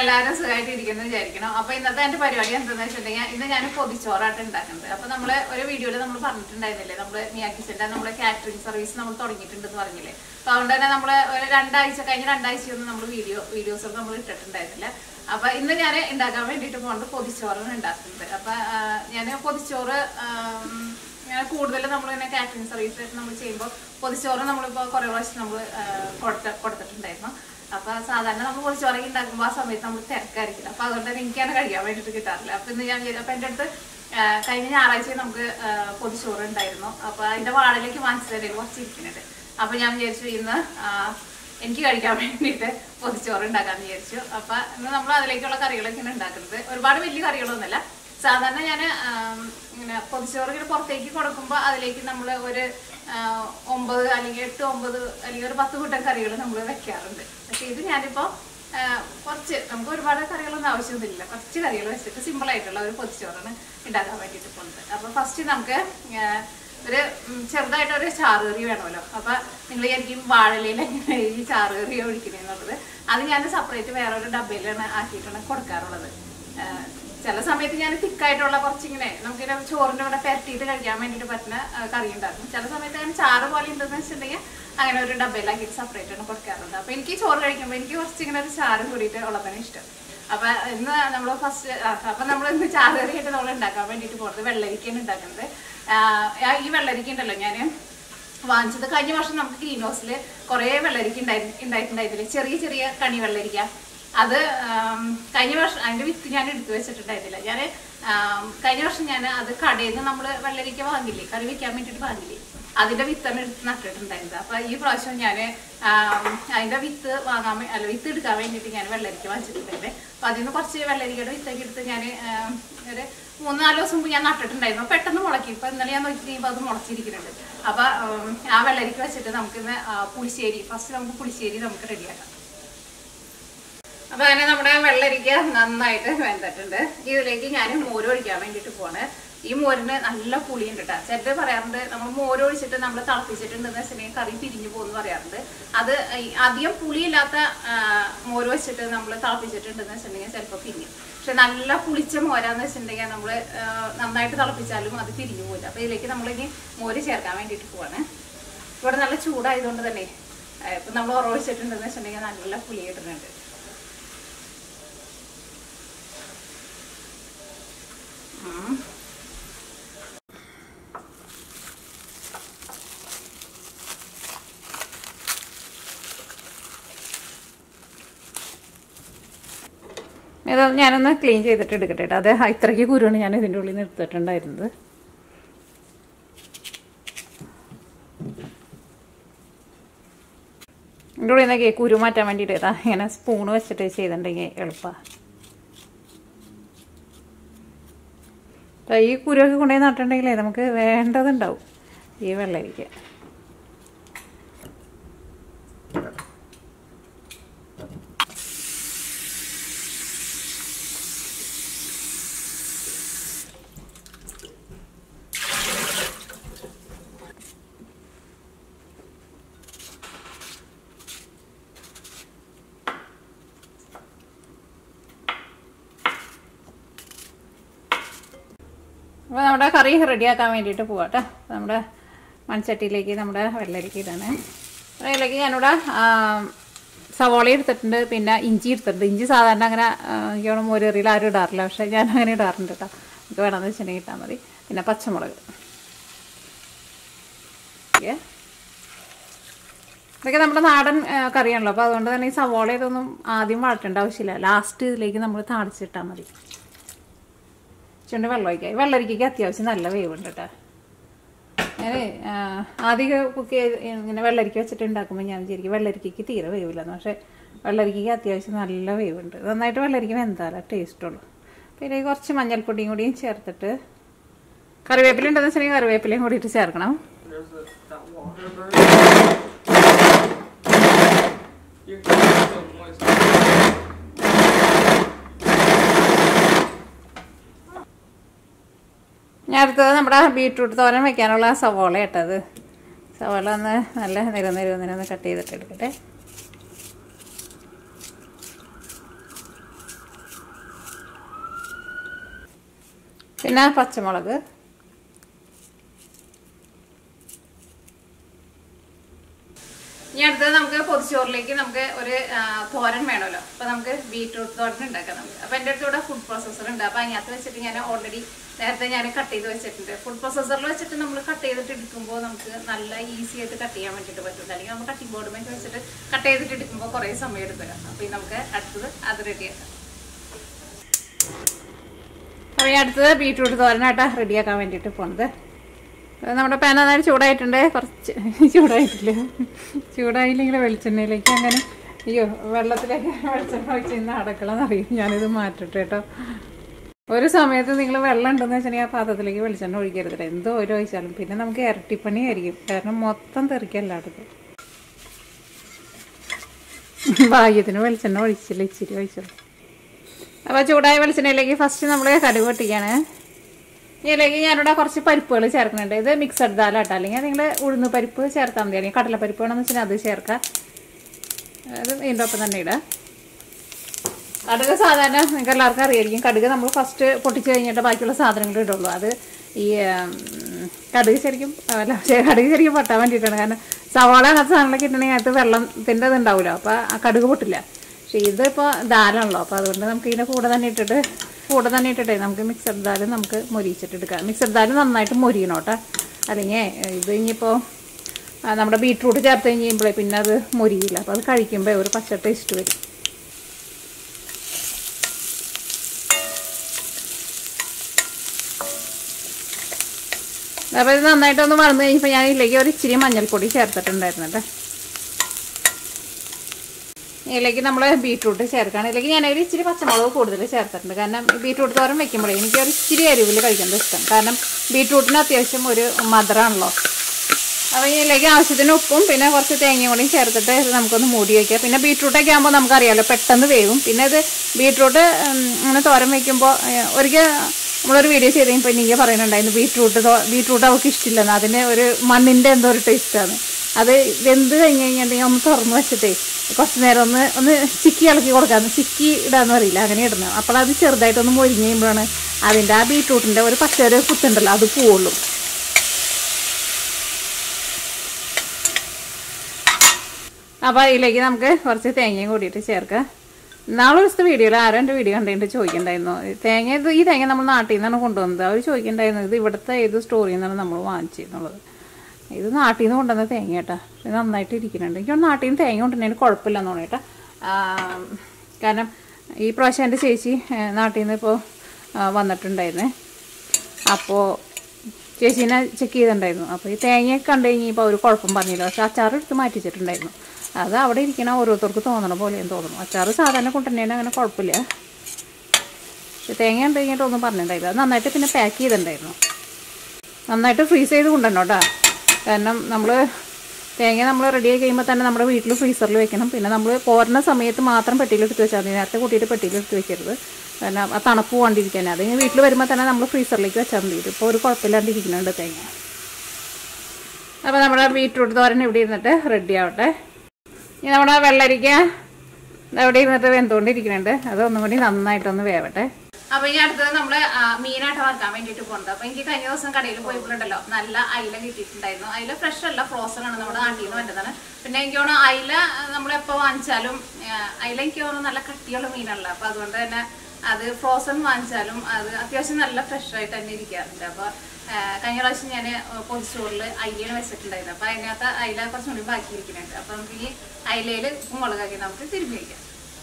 എല്ലാവരും സുഖമായിട്ട് ഇരിക്കുന്നു വിചാരിക്കണം അപ്പൊ ഇന്നത്തെ എന്റെ പരിപാടി എന്താണെന്ന് വെച്ചിട്ടുണ്ടെങ്കിൽ ഇന്ന് ഞാൻ പൊതിച്ചോറായിട്ട് ഉണ്ടാക്കുന്നത് അപ്പൊ നമ്മള് ഒരു വീഡിയോയിൽ നമ്മൾ പറഞ്ഞിട്ടുണ്ടായിരുന്നില്ലേ നമ്മള് മിയാക്കിസിന്റെ നമ്മള് കാറ്ററിംഗ് സർവീസ് നമ്മൾ തുടങ്ങിയിട്ടുണ്ടെന്ന് പറഞ്ഞില്ലേ അപ്പൊ അതുകൊണ്ട് തന്നെ നമ്മള് ഒരു രണ്ടാഴ്ച കഴിഞ്ഞ രണ്ടാഴ്ചയൊന്നും നമ്മൾ വീഡിയോ വീഡിയോസ് ഒന്നും നമ്മൾ ഇട്ടിട്ടുണ്ടായിരുന്നില്ല അപ്പൊ ഇന്ന് ഞാൻ ഉണ്ടാക്കാൻ വേണ്ടിയിട്ട് പോകുന്നത് പൊതിച്ചോറാണ് ഉണ്ടാക്കുന്നത് അപ്പൊ ഞാൻ പൊതിച്ചോറ് ആം, ഇങ്ങനെ കൂടുതൽ നമ്മൾ ഇങ്ങനെ കാറ്ററിംഗ് സർവീസ് നമ്മൾ ചെയ്യുമ്പോൾ പൊതിച്ചോറ് നമ്മളിപ്പോൾ കുറേ പ്രാവശ്യം നമ്മൾ കൊടുത്ത കൊടുത്തിട്ടുണ്ടായിരുന്നു അപ്പൊ സാധാരണ നമ്മൾ പൊതിച്ചോറൊക്കെ ഉണ്ടാക്കുമ്പോൾ ആ സമയത്ത് നമ്മൾ തിരക്കായിരിക്കില്ല അപ്പൊ അതുകൊണ്ട് തന്നെ എനിക്കാണ് കഴിക്കാൻ വേണ്ടിയിട്ട് കിട്ടാറില്ല അപ്പൊ ഇന്ന് ഞാൻ വിചാരിച്ചു അപ്പൊ എൻ്റെ അടുത്ത് ആ, കഴിഞ്ഞ ഞായറാഴ്ച നമുക്ക് ആ, പൊതിച്ചോറ് ഉണ്ടായിരുന്നു അപ്പൊ അതിന്റെ വാടകയ്ക്ക് വാങ്ങിച്ചു തരും കുറച്ച് ഇരിക്കുന്നുണ്ട് അപ്പൊ ഞാൻ വിചാരിച്ചു ഇന്ന് ആ, എനിക്ക് കഴിക്കാൻ വേണ്ടിയിട്ട് പൊതിച്ചോറ് ഉണ്ടാക്കാന്ന് വിചാരിച്ചു അപ്പൊ ഇന്ന് നമ്മൾ അതിലേക്കുള്ള കറികളൊക്കെയാണ് ഉണ്ടാക്കുന്നത് ഒരുപാട് വലിയ കറികളൊന്നുമല്ല സാധാരണ ഞാൻ ഇങ്ങനെ പൊതിച്ചോറ് ഇങ്ങനെ പുറത്തേക്ക് കൊടുക്കുമ്പോൾ അതിലേക്ക് നമ്മൾ ഒരു ആ, ഒമ്പത് അല്ലെങ്കിൽ എട്ട് ഒമ്പത് അല്ലെങ്കിൽ ഒരു പത്ത് കൂട്ടം കറികൾ നമ്മൾ വെക്കാറുണ്ട് പക്ഷെ ഇത് ഞാനിപ്പോൾ കുറച്ച് നമുക്ക് ഒരുപാട് കറികളൊന്നും ആവശ്യമൊന്നുമില്ല കുറച്ച് കറികൾ വെച്ചിട്ട് സിമ്പിൾ ആയിട്ടുള്ള ഒരു പൊതിച്ചോറാണ് ഉണ്ടാക്കാൻ വേണ്ടിയിട്ട് പോകുന്നത് അപ്പോൾ ഫസ്റ്റ് നമുക്ക് ആ, ഒരു ഉം, ചെറുതായിട്ട് ഒരു ചാറുകറി വേണമല്ലോ അപ്പൊ നിങ്ങൾ ശരിക്കും വാഴലയിൽ എങ്ങനെ ഈ ചാറുകറി ഒഴിക്കണെന്നുള്ളത് അത് ഞാൻ സെപ്പറേറ്റ് വേറെ ഒരു ഡബയിലാണ് ആക്കിയിട്ടാണ് കൊടുക്കാറുള്ളത് ആ, ചില സമയത്ത് ഞാൻ തിക്കായിട്ടുള്ള കുറച്ചിങ്ങനെ നമുക്കിങ്ങനെ ചോറിന്റെ കൂടെ പെരട്ടിയിട്ട് കഴിക്കാൻ വേണ്ടിയിട്ട് പറ്റുന്ന ആ, കറി ഉണ്ടാക്കും ചില സമയത്ത് അങ്ങനെ ചാറ് പോലെ ഉണ്ടെന്ന് വെച്ചിട്ടുണ്ടെങ്കിൽ അങ്ങനെ ഒരു ഡബയിലാക്കിയിട്ട് സെപ്പറേറ്റ് ആണ് കൊടുക്കാറുണ്ട് അപ്പൊ എനിക്ക് ചോറ് കഴിക്കുമ്പോൾ എനിക്ക് കുറച്ച് ഇങ്ങനെ ഒരു ചാറ് കൂടിയിട്ട് ഉള്ളതാണ് ഇഷ്ടം അപ്പൊ ഇന്ന് നമ്മൾ ഫസ്റ്റ് അപ്പൊ നമ്മൾ ഇന്ന് ചാറുകറിയായിട്ട് നമ്മൾ ഉണ്ടാക്കാൻ വേണ്ടിയിട്ട് പോകുന്നത് വെള്ളരിക്കയാണ് ഉണ്ടാക്കുന്നത് ആ, ഈ വെള്ളരിക്ക ഉണ്ടല്ലോ ഞാൻ വാങ്ങിച്ചത് കഴിഞ്ഞ വർഷം നമുക്ക് ഗ്രീൻ ഹൗസിൽ കുറേ വെള്ളരിക്ക ഉണ്ടായി ഉണ്ടായിട്ടുണ്ടായിരുന്നില്ലേ ചെറിയ ചെറിയ കണി വെള്ളരിക്ക അത് ആം, കഴിഞ്ഞ വർഷം അതിന്റെ വിത്ത് ഞാൻ എടുത്തു വെച്ചിട്ടുണ്ടായിരുന്നില്ല ഞാൻ കഴിഞ്ഞ വർഷം ഞാൻ അത് കടയിൽ നിന്ന് നമ്മൾ വെള്ളരിക്ക വാങ്ങില്ലേ കറി വെക്കാൻ വേണ്ടിയിട്ട് വാങ്ങില്ലേ അതിന്റെ വിത്താണ് എടുത്ത് നട്ടിട്ടുണ്ടായിരുന്നത് അപ്പൊ ഈ പ്രാവശ്യം ഞാൻ അതിന്റെ വിത്ത് വാങ്ങാൻ വേ- അല്ല വിത്ത് എടുക്കാൻ വേണ്ടിയിട്ട് ഞാൻ വെള്ളരിക്ക വാങ്ങിച്ചിട്ടുണ്ടായിരുന്നത് അപ്പൊ അതിൽ നിന്ന് കുറച്ച് വെള്ളരിക്കയുടെ വിത്തൊക്കെ എടുത്ത് ഞാൻ ഒരു മൂന്ന് നാല് ദിവസം മുമ്പ് ഞാൻ നട്ടിട്ടുണ്ടായിരുന്നു അപ്പൊ പെട്ടെന്ന് മുളക്കി ഇപ്പൊ ഇന്നലെ ഞാൻ നോക്കി കഴിയുമ്പോൾ അത് മുളച്ചിരിക്കുന്നുണ്ട് അപ്പൊ ഉം, ആ വെള്ളരിക്ക വെച്ചിട്ട് നമുക്കിന്ന് ആ, പുളിശ്ശേരി ഫസ്റ്റ് നമുക്ക് പുളിശ്ശേരി നമുക്ക് റെഡിയാക്കാം അപ്പൊ അങ്ങനെ നമ്മുടെ വെള്ളരിക്ക നന്നായിട്ട് വെന്തിട്ടുണ്ട് ഇതിലേക്ക് ഞാൻ മോര് ഒഴിക്കാൻ വേണ്ടിയിട്ട് പോണ് ഈ മോരിന് നല്ല പുളിയുണ്ട് കേട്ടോ ചിലർ പറയാറുണ്ട് നമ്മൾ മോര് ഒഴിച്ചിട്ട് നമ്മൾ തിളപ്പിച്ചിട്ടുണ്ടെന്ന് വെച്ചിട്ടുണ്ടെങ്കിൽ കറി പിരിഞ്ഞു പോകുന്നു പറയാറുണ്ട് അത് ഈ അധികം പുളിയില്ലാത്ത ആ, മോര് വെച്ചിട്ട് നമ്മൾ തിളപ്പിച്ചിട്ടുണ്ടെന്ന് വെച്ചിട്ടുണ്ടെങ്കിൽ ചിലപ്പോൾ പിരിഞ്ഞു പക്ഷെ നല്ല പുളിച്ച മോരാന്ന് വെച്ചിട്ടുണ്ടെങ്കിൽ നമ്മൾ നന്നായിട്ട് തിളപ്പിച്ചാലും അത് പിരിഞ്ഞു പോകില്ല അപ്പൊ ഇതിലേക്ക് നമ്മളിനി മോര് ചേർക്കാൻ വേണ്ടിയിട്ട് പോവാണ് ഇവിടെ നല്ല ചൂടായതുകൊണ്ട് തന്നെ ആ, ഇപ്പൊ നമ്മൾ ഉറവിച്ചിട്ടുണ്ടെന്ന് വെച്ചിട്ടുണ്ടെങ്കിൽ നല്ല പുളി ഇടുന്നുണ്ട് ഉം. ഇത് ഞാനൊന്ന് ക്ലീൻ ചെയ്തിട്ട് എടുക്കട്ടെ കേട്ടോ അത് ഇത്രയ്ക്ക് കുരുവാണ് ഞാൻ ഇതിൻ്റെ ഉള്ളിൽ നിന്ന് എടുത്തിട്ടുണ്ടായിരുന്നത് ഇതിൻ്റെ ഉള്ളിൽ നിന്നൊക്കെ കുരു മാറ്റാൻ വേണ്ടിയിട്ട് ഇതാ ഇങ്ങനെ സ്പൂൺ വെച്ചിട്ട് ചെയ്തിട്ടുണ്ടെങ്കിൽ എളുപ്പമാണ് ഈ കുരുവൊക്കെ കൊണ്ടുപോയി നട്ടിട്ടുണ്ടെങ്കിലേ നമുക്ക് വേണ്ടതുണ്ടാവും ഈ വെള്ളരിക്ക അപ്പോൾ നമ്മുടെ കറി റെഡിയാക്കാൻ വേണ്ടിയിട്ട് പോവാട്ടെ നമ്മുടെ മൺചട്ടിയിലേക്ക് നമ്മുടെ വെള്ളരിക്ക ഇടാണ് അതിലേക്ക് ഞാനിവിടെ ആ, സവോള എടുത്തിട്ടുണ്ട് പിന്നെ ഇഞ്ചി എടുത്തിട്ടുണ്ട് ഇഞ്ചി സാധാരണ അങ്ങനെ ആ, എനിക്ക് തോന്നുന്നു മോരറിയിൽ ആരും ഇടാറില്ല പക്ഷേ ഞാൻ അങ്ങനെ ഇടാറുണ്ട് കേട്ടോ നമുക്ക് വേണമെന്ന് വെച്ചിട്ടുണ്ടെങ്കിൽ ഇട്ടാൽ മതി പിന്നെ പച്ചമുളക് ഓക്കേ. ഇതൊക്കെ നമ്മുടെ നാടൻ ആ, കറിയാണല്ലോ അപ്പോൾ അതുകൊണ്ട് തന്നെ ഈ സവോള ഇതൊന്നും ആദ്യം വഴറ്റേണ്ട ആവശ്യമില്ല ലാസ്റ്റ് ഇതിലേക്ക് നമ്മൾ താളിച്ചിട്ടാൽ മതി ചുണ്ട് വെള്ളം ഒഴിക്കാം വെള്ളരിക്കയ്ക്ക് അത്യാവശ്യം നല്ല വേവുണ്ട് കേട്ടോ ഞാൻ ആദ്യം കുക്ക് ചെയ്ത് ഇങ്ങനെ വെള്ളരിക്ക വെച്ചിട്ട് ഉണ്ടാക്കുമ്പോൾ ഞാൻ വിചാരിക്കും വെള്ളരിക്കയ്ക്ക് തീരെ വേവില്ലെന്ന് പക്ഷേ വെള്ളരിക്കയ്ക്ക് അത്യാവശ്യം നല്ല വേവുണ്ട് നന്നായിട്ട് വെള്ളരിക്ക വെന്താലേ ടേസ്റ്റുള്ളൂ പിന്നെ കുറച്ച് മഞ്ഞൾപ്പൊടിയും കൂടിയും ചേർത്തിട്ട് കറിവേപ്പില ഉണ്ടെന്ന് വെച്ചിട്ടുണ്ടെങ്കിൽ കറിവേപ്പിലയും കൂടിയിട്ട് ചേർക്കണം There's a, that water burn. You can get some moist. ഞാൻ അടുത്തത് നമ്മുടെ ബീട്രൂട്ട് തോരൻ വെക്കാനുള്ള സവോള ഇട്ടത് സവോള ഒന്ന് നല്ല നിര നിര നിരന്ന് കട്ട് ചെയ്തിട്ട് എടുക്കട്ടെ പിന്നെ പച്ചമുളക് ഇനി അടുത്തത് നമുക്ക് പൊതിച്ചോറിലേക്ക് നമുക്ക് ഒരു ആ, തോരൻ വേണമല്ലോ അപ്പൊ നമുക്ക് ബീട്രൂട്ട് തോരൻ ഉണ്ടാക്കാം നമുക്ക് അപ്പൊ എൻ്റെ അടുത്ത് ഇവിടെ ഫുഡ് പ്രോസസ്സർ ഉണ്ട് അപ്പൊ അതിനകത്ത് വെച്ചിട്ട് ഞാൻ ഓൾറെഡി നേരത്തെ ഞാൻ കട്ട് ചെയ്ത് വെച്ചിട്ടുണ്ട് ഫുഡ് പ്രോസസ്സറിൽ വെച്ചിട്ട് നമ്മൾ കട്ട് ചെയ്തിട്ട് എടുക്കുമ്പോൾ നമുക്ക് നല്ല ഈസി ആയിട്ട് കട്ട് ചെയ്യാൻ വേണ്ടിയിട്ട് പറ്റും അല്ലെങ്കിൽ നമ്മൾ കട്ടിംഗ് ബോർഡ് മേക്ക് വെച്ചിട്ട് കട്ട് ചെയ്തിട്ട് എടുക്കുമ്പോൾ കുറേ സമയം എടുക്കില്ല അപ്പൊ ഇനി നമുക്ക് അടുത്തത് അത് റെഡിയാക്കാം അപ്പോൾ ഈ അടുത്തത് ബീട്രൂട്ട് തോരനായിട്ടാ റെഡിയാക്കാൻ വേണ്ടിയിട്ട് പോണത് അത് നമ്മുടെ പാൻ നന്നായിട്ട് ചൂടായിട്ടുണ്ട് കുറച്ച് ചൂടായിട്ടില്ല ചൂടായില്ലെങ്കിൽ വെളിച്ചെണ്ണയിലേക്ക് അങ്ങനെ അയ്യോ വെള്ളത്തിലേക്ക് വെളിച്ചെണ്ണ ഒഴിച്ച് ഇന്ന് അടക്കളന്ന് അറിയും ഞാനിത് മാറ്റട്ടെ കേട്ടോ ഒരു സമയത്ത് നിങ്ങൾ വെള്ളം ഉണ്ടെന്ന് വെച്ചിട്ടുണ്ടെങ്കിൽ ആ പാത്രത്തിലേക്ക് വെളിച്ചെണ്ണ ഒഴിക്കരുത് എന്തോ ഓരോ ഒഴിച്ചാലും പിന്നെ നമുക്ക് ഇരട്ടിപ്പണിയായിരിക്കും കാരണം മൊത്തം തെറിക്കല്ല അടുത്ത് ഭാഗ്യത്തിന് വെളിച്ചെണ്ണ ഒഴിച്ചില്ല ഇച്ചിരി ഒഴിച്ചുള്ളൂ അപ്പോൾ ചൂടായ വെളിച്ചെണ്ണയിലേക്ക് ഫസ്റ്റ് നമ്മൾ കടുക് പൊട്ടിക്കുകയാണ് ഇതിലേക്ക് ഞാനിവിടെ കുറച്ച് പരിപ്പുകൾ ചേർക്കുന്നുണ്ട് ഇത് മിക്സഡ് ദാലാട്ടോ അല്ലെങ്കിൽ നിങ്ങൾ ഉഴുന്ന് പരിപ്പ് ചേർത്താൽ മതി അല്ലെങ്കിൽ കടലപ്പരിപ്പ് വേണമെന്ന് വെച്ചാൽ അത് ചേർക്കാം അത് ഇതിൻ്റെ ഒപ്പം തന്നെ ഇടാം കടുക് സാധാരണ നിങ്ങൾക്ക് എല്ലാവർക്കും അറിയായിരിക്കും കടുക് നമ്മൾ ഫസ്റ്റ് പൊട്ടിച്ച് കഴിഞ്ഞിട്ട് ബാക്കിയുള്ള സാധനങ്ങൾ ഇടുള്ളൂ അത് ഈ ഉം, കടുക് ശരിക്കും അല്ല ശരി, കടുക് ശരിക്കും പൊട്ടാൻ വേണ്ടിയിട്ടാണ് കാരണം സവാള അങ്ങനത്തെ സാധനങ്ങളൊക്കെ ഇട്ടുണ്ടെങ്കിൽ അതിനകത്ത് വെള്ളത്തിൻ്റെ ഇത് ഉണ്ടാവില്ല അപ്പോൾ ആ കടുക് പൊട്ടില്ല പക്ഷേ ഇതിപ്പോൾ ദാലാണല്ലോ അപ്പോൾ അതുകൊണ്ട് നമുക്ക് ഇതിൻ്റെ കൂടെ തന്നെ ഇട്ടിട്ട് കൂടെ തന്നെ ഇട്ടിട്ടേ നമുക്ക് മിക്സഡ് ദാൽ നമുക്ക് മൊരിയിച്ചിട്ട് എടുക്കാം മിക്സഡ് ദാൽ നന്നായിട്ട് മൊരിയണം കേട്ടോ അല്ലെങ്കിൽ ഇത് ഇനിയിപ്പോൾ ആ, നമ്മുടെ ബീട്രൂട്ട് ചേർത്ത് കഴിയുമ്പോഴേ പിന്നെ അത് മൊരിയില്ല അപ്പോൾ അത് കഴിക്കുമ്പോൾ ഒരു പച്ച ടേസ്റ്റ് വരും അപ്പോൾ ഇത് നന്നായിട്ടൊന്ന് വളർന്നു കഴിഞ്ഞപ്പോൾ ഞാൻ ഇതിലേക്ക് ഒരു ഇച്ചിരി മഞ്ഞൾപ്പൊടി ചേർത്തിട്ടുണ്ടായിരുന്നു കേട്ടോ ഇതിലേക്ക് നമ്മൾ ബീട്രൂട്ട് ചേർക്കുകയാണ് ഇതിലേക്ക് ഞാൻ ഒരു ഇച്ചിരി പച്ചമുളക് കൂടുതൽ ചേർത്തിട്ടുണ്ട് കാരണം ഈ ബീട്രൂട്ട് തോരൻ വെക്കുമ്പോഴേ എനിക്ക് ഒരു ഇച്ചിരി എരിവിൽ കഴിക്കുന്നത് ഇഷ്ടം കാരണം ബീട്രൂട്ടിന് അത്യാവശ്യം ഒരു മധുരമാണല്ലോ അപ്പോൾ ഇതിലേക്ക് ആവശ്യത്തിന് ഉപ്പും പിന്നെ കുറച്ച് തേങ്ങയും കൂടി ചേർത്തിട്ട് ഇത് നമുക്കൊന്ന് മൂടി വയ്ക്കുക പിന്നെ ബീട്രൂട്ടൊക്കെ ആകുമ്പോൾ നമുക്കറിയാമല്ലോ പെട്ടെന്ന് വേവും പിന്നെ ഇത് ബീട്രൂട്ട് ഉം, ഇങ്ങനെ തോരൻ വയ്ക്കുമ്പോൾ ഒരിക്കൽ നമ്മളൊരു വീഡിയോ ചെയ്ത് കഴിഞ്ഞപ്പോൾ എനിക്ക് പറയുന്നുണ്ടായിരുന്നു ബീട്രൂട്ട് തോ ബീട്രൂട്ട് അവൾക്ക് ഇഷ്ടമില്ലെന്ന് അതിന് ഒരു മണ്ണിൻ്റെ എന്തോ ഒരു ടേസ്റ്റാണ് അത് വെന്ത് കഴിഞ്ഞ് കഴിഞ്ഞിട്ടുണ്ടെങ്കിൽ ഒന്ന് തുറന്ന് വെച്ചിട്ടേ കുറച്ച് നേരം ഒന്ന് ഒന്ന് ചിക്കി ഇളക്കി കൊടുക്കാമെന്ന് ചിക്കി ഇടാന്ന് അറിയില്ല അങ്ങനെ ഇടണം അപ്പോൾ അത് ചെറുതായിട്ടൊന്ന് മൊരിഞ്ഞ് കഴിയുമ്പോഴാണ് അതിൻ്റെ ആ ബീട്രൂട്ടിൻ്റെ ഒരു പച്ചയൊരു കുത്തുണ്ടല്ലോ അത് പോവുള്ളൂ അപ്പോൾ അതിലേക്ക് നമുക്ക് കുറച്ച് തേങ്ങയും കൂടിയിട്ട് ചേർക്കാം നാളെ ദിവസത്തെ വീഡിയോയിൽ ആരോ എൻ്റെ വീഡിയോ കണ്ടിട്ട് ചോദിക്കണ്ടായിരുന്നു തേങ്ങ ഇത് ഈ തേങ്ങ നമ്മൾ നാട്ടിൽ നിന്നാണ് കൊണ്ടുവന്നത് അവർ ചോദിക്കണ്ടായിരുന്നു ഇത് ഇവിടുത്തെ ഏത് സ്റ്റോറിൽ നിന്നാണ് നമ്മൾ വാങ്ങിച്ചതെന്നുള്ളത് ഇത് നാട്ടിൽ നിന്ന് കൊണ്ടുവന്ന തേങ്ങ കേട്ടോ ഇത് നന്നായിട്ട് ഇരിക്കുന്നുണ്ട് എനിക്ക് തോന്നുന്നു നാട്ടിൽ നിന്ന് തേങ്ങ കൊണ്ടുവന്നതിന് കുഴപ്പമില്ലെന്ന് തോന്നി കേട്ടോ ആം, കാരണം ഈ പ്രാവശ്യം എൻ്റെ ചേച്ചി ഏ, നാട്ടിൽ നിന്ന് ഇപ്പോൾ വന്നിട്ടുണ്ടായിരുന്നേ അപ്പോൾ ചേച്ചീനെ ചെക്ക് ചെയ്തിട്ടുണ്ടായിരുന്നു അപ്പോൾ ഈ തേങ്ങ കണ്ടു കഴിഞ്ഞപ്പോൾ അവർ കുഴപ്പം പറഞ്ഞില്ല പക്ഷെ അച്ചാർ എടുത്ത് മാറ്റി വെച്ചിട്ടുണ്ടായിരുന്നു അത് അവിടെ ഇരിക്കണ ഓരോരുത്തർക്ക് തോന്നണ പോലെയും തോന്നുന്നു അച്ചാർ സാധാരണ കൊണ്ടുതന്നെയാണ് അങ്ങനെ കുഴപ്പമില്ല പക്ഷെ തേങ്ങ കണ്ടു കഴിഞ്ഞിട്ട് ഒന്നും പറഞ്ഞിട്ടുണ്ടായില്ല അത് നന്നായിട്ട് പിന്നെ പാക്ക് ചെയ്തിട്ടുണ്ടായിരുന്നു നന്നായിട്ട് ഫ്രീസ് ചെയ്ത് കൊണ്ടുവരണം കേട്ടോ കാരണം നമ്മൾ തേങ്ങ നമ്മൾ റെഡി ആയി കഴിയുമ്പോൾ തന്നെ നമ്മുടെ വീട്ടിൽ ഫ്രീസറിൽ വെക്കണം പിന്നെ നമ്മൾ പോരുന്ന സമയത്ത് മാത്രം പെട്ടിയിലെടുത്ത് വെച്ചാൽ മതി നേരത്തെ കൂട്ടിയിട്ട് പെട്ടിയിലെടുത്ത് വെക്കരുത് കാരണം ആ തണുപ്പ് പോകാണ്ടിരിക്കാൻ അത് കഴിഞ്ഞ് വീട്ടിൽ വരുമ്പോൾ തന്നെ നമ്മൾ ഫ്രീസറിലേക്ക് വെച്ചാൽ മതി ഇപ്പോൾ ഒരു കുഴപ്പമില്ലാണ്ട് ഇരിക്കുന്നുണ്ട് തേങ്ങ അപ്പോൾ നമ്മുടെ ബീട്രൂട്ട് തോരൻ ഇവിടെ ഇരുന്നിട്ട് റെഡി ആവട്ടെ ഇനി നമ്മുടെ വെള്ളരിക്ക അവിടെ ഇരുന്നിട്ട് വെന്തുകൊണ്ടിരിക്കുന്നുണ്ട് അതൊന്നും കൂടി നന്നായിട്ടൊന്ന് വേവട്ടെ അപ്പൊ ഇനി അടുത്തത് നമ്മള് ആ, മീനായിട്ട് വറുക്കാൻ വേണ്ടിട്ട് പോകുന്നത് അപ്പൊ എനിക്ക് കഴിഞ്ഞ ദിവസം കടയിൽ പോയപ്പോഴുണ്ടല്ലോ നല്ല അയില കിട്ടിയിട്ടുണ്ടായിരുന്നു അയില ഫ്രഷ് അല്ല ഫ്രോസൺ ആണ് നമ്മുടെ നാട്ടിൽ നിന്ന് വേണ്ടതാണ് പിന്നെ എനിക്ക് തോന്നുന്നു അയില നമ്മൾ എപ്പോൾ വാങ്ങിച്ചാലും ആ, അയില എനിക്ക് തോന്നുന്നു നല്ല കട്ടിയുള്ള മീനല്ല അപ്പൊ അതുകൊണ്ട് തന്നെ അത് ഫ്രോസൺ വാങ്ങിച്ചാലും അത് അത്യാവശ്യം നല്ല ഫ്രഷ് ആയിട്ട് തന്നെ ഇരിക്കാറുണ്ട് അപ്പൊ ആ, കഴിഞ്ഞ പ്രാവശ്യം ഞാൻ പൊതിച്ചോറിൽ അയിലാണ് വെച്ചിട്ടുണ്ടായിരുന്നു അപ്പൊ അതിനകത്ത് അയില കുറച്ചും കൂടി ബാക്കി ഇരിക്കുന്നുണ്ട് അപ്പൊ നമുക്ക് ഈ അയിലയിൽ മുളകാക്കി നമുക്ക് തിരുമ്പി വയ്ക്കാം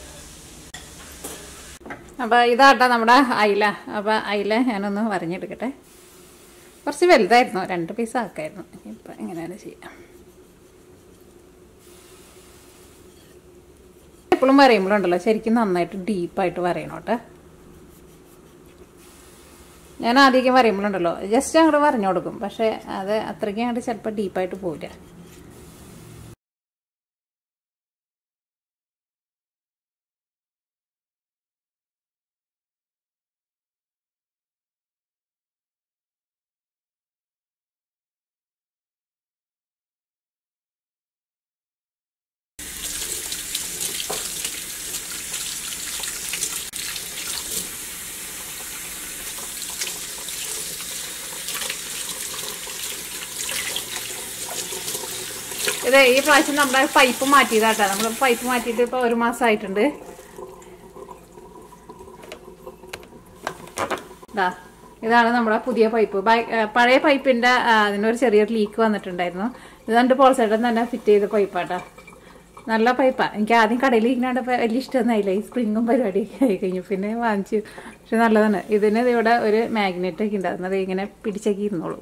അപ്പോൾ ഇതാട്ടോ നമ്മുടെ അയില അപ്പോൾ അയില ഞാനൊന്ന് വരഞ്ഞെടുക്കട്ടെ കുറച്ച് വലുതായിരുന്നു രണ്ട് പീസ് ആക്കായിരുന്നു ഇപ്പം എങ്ങനെയാണ് ചെയ്യാം എപ്പോഴും വരയുമ്പോഴുണ്ടല്ലോ ശരിക്കും നന്നായിട്ട് ഡീപ്പായിട്ട് വരയണം കേട്ടോ ഞാൻ ആദ്യമൊക്കെ വരയുമ്പോഴുണ്ടല്ലോ ജസ്റ്റ് അങ്ങോട്ട് വരഞ്ഞു കൊടുക്കും പക്ഷേ അത് അത്രയ്ക്ക് അങ്ങോട്ട് ചിലപ്പോൾ ഡീപ്പായിട്ട് പോവില്ല ഇത് ഈ പ്രാവശ്യം നമ്മുടെ പൈപ്പ് മാറ്റിയതാട്ടോ നമ്മൾ പൈപ്പ് മാറ്റിയിട്ട് ഇപ്പോൾ ഒരു മാസമായിട്ടുണ്ട് ദാ ഇതാണ് നമ്മുടെ പുതിയ പൈപ്പ് ബൈ- ആ, പഴയ പൈപ്പിന്റെ ആ, അതിനൊരു ചെറിയൊരു ലീക്ക് വന്നിട്ടുണ്ടായിരുന്നു ഇത് രണ്ട് പോൾസേട്ടൻ തന്നെ ഫിറ്റ് ചെയ്ത പൈപ്പാട്ടാ നല്ല പൈപ്പാ എനിക്ക് ആദ്യം കടയിൽ ഇരിക്കണ വലിയ ഇഷ്ടമൊന്നായില്ല ഈ സ്പ്രിങ്ങും പരിപാടിയൊക്കെ ആയി കഴിഞ്ഞു പിന്നെ വാങ്ങിച്ചു പക്ഷെ നല്ലതാണ് ഇതിന് ദേ ഇവിടെ ഒരു മാഗ്നറ്റ് ഒക്കെ ഉണ്ടായിരുന്നു അത് ഇങ്ങനെ പിടിച്ചൊക്കെ ഇരുന്നോളും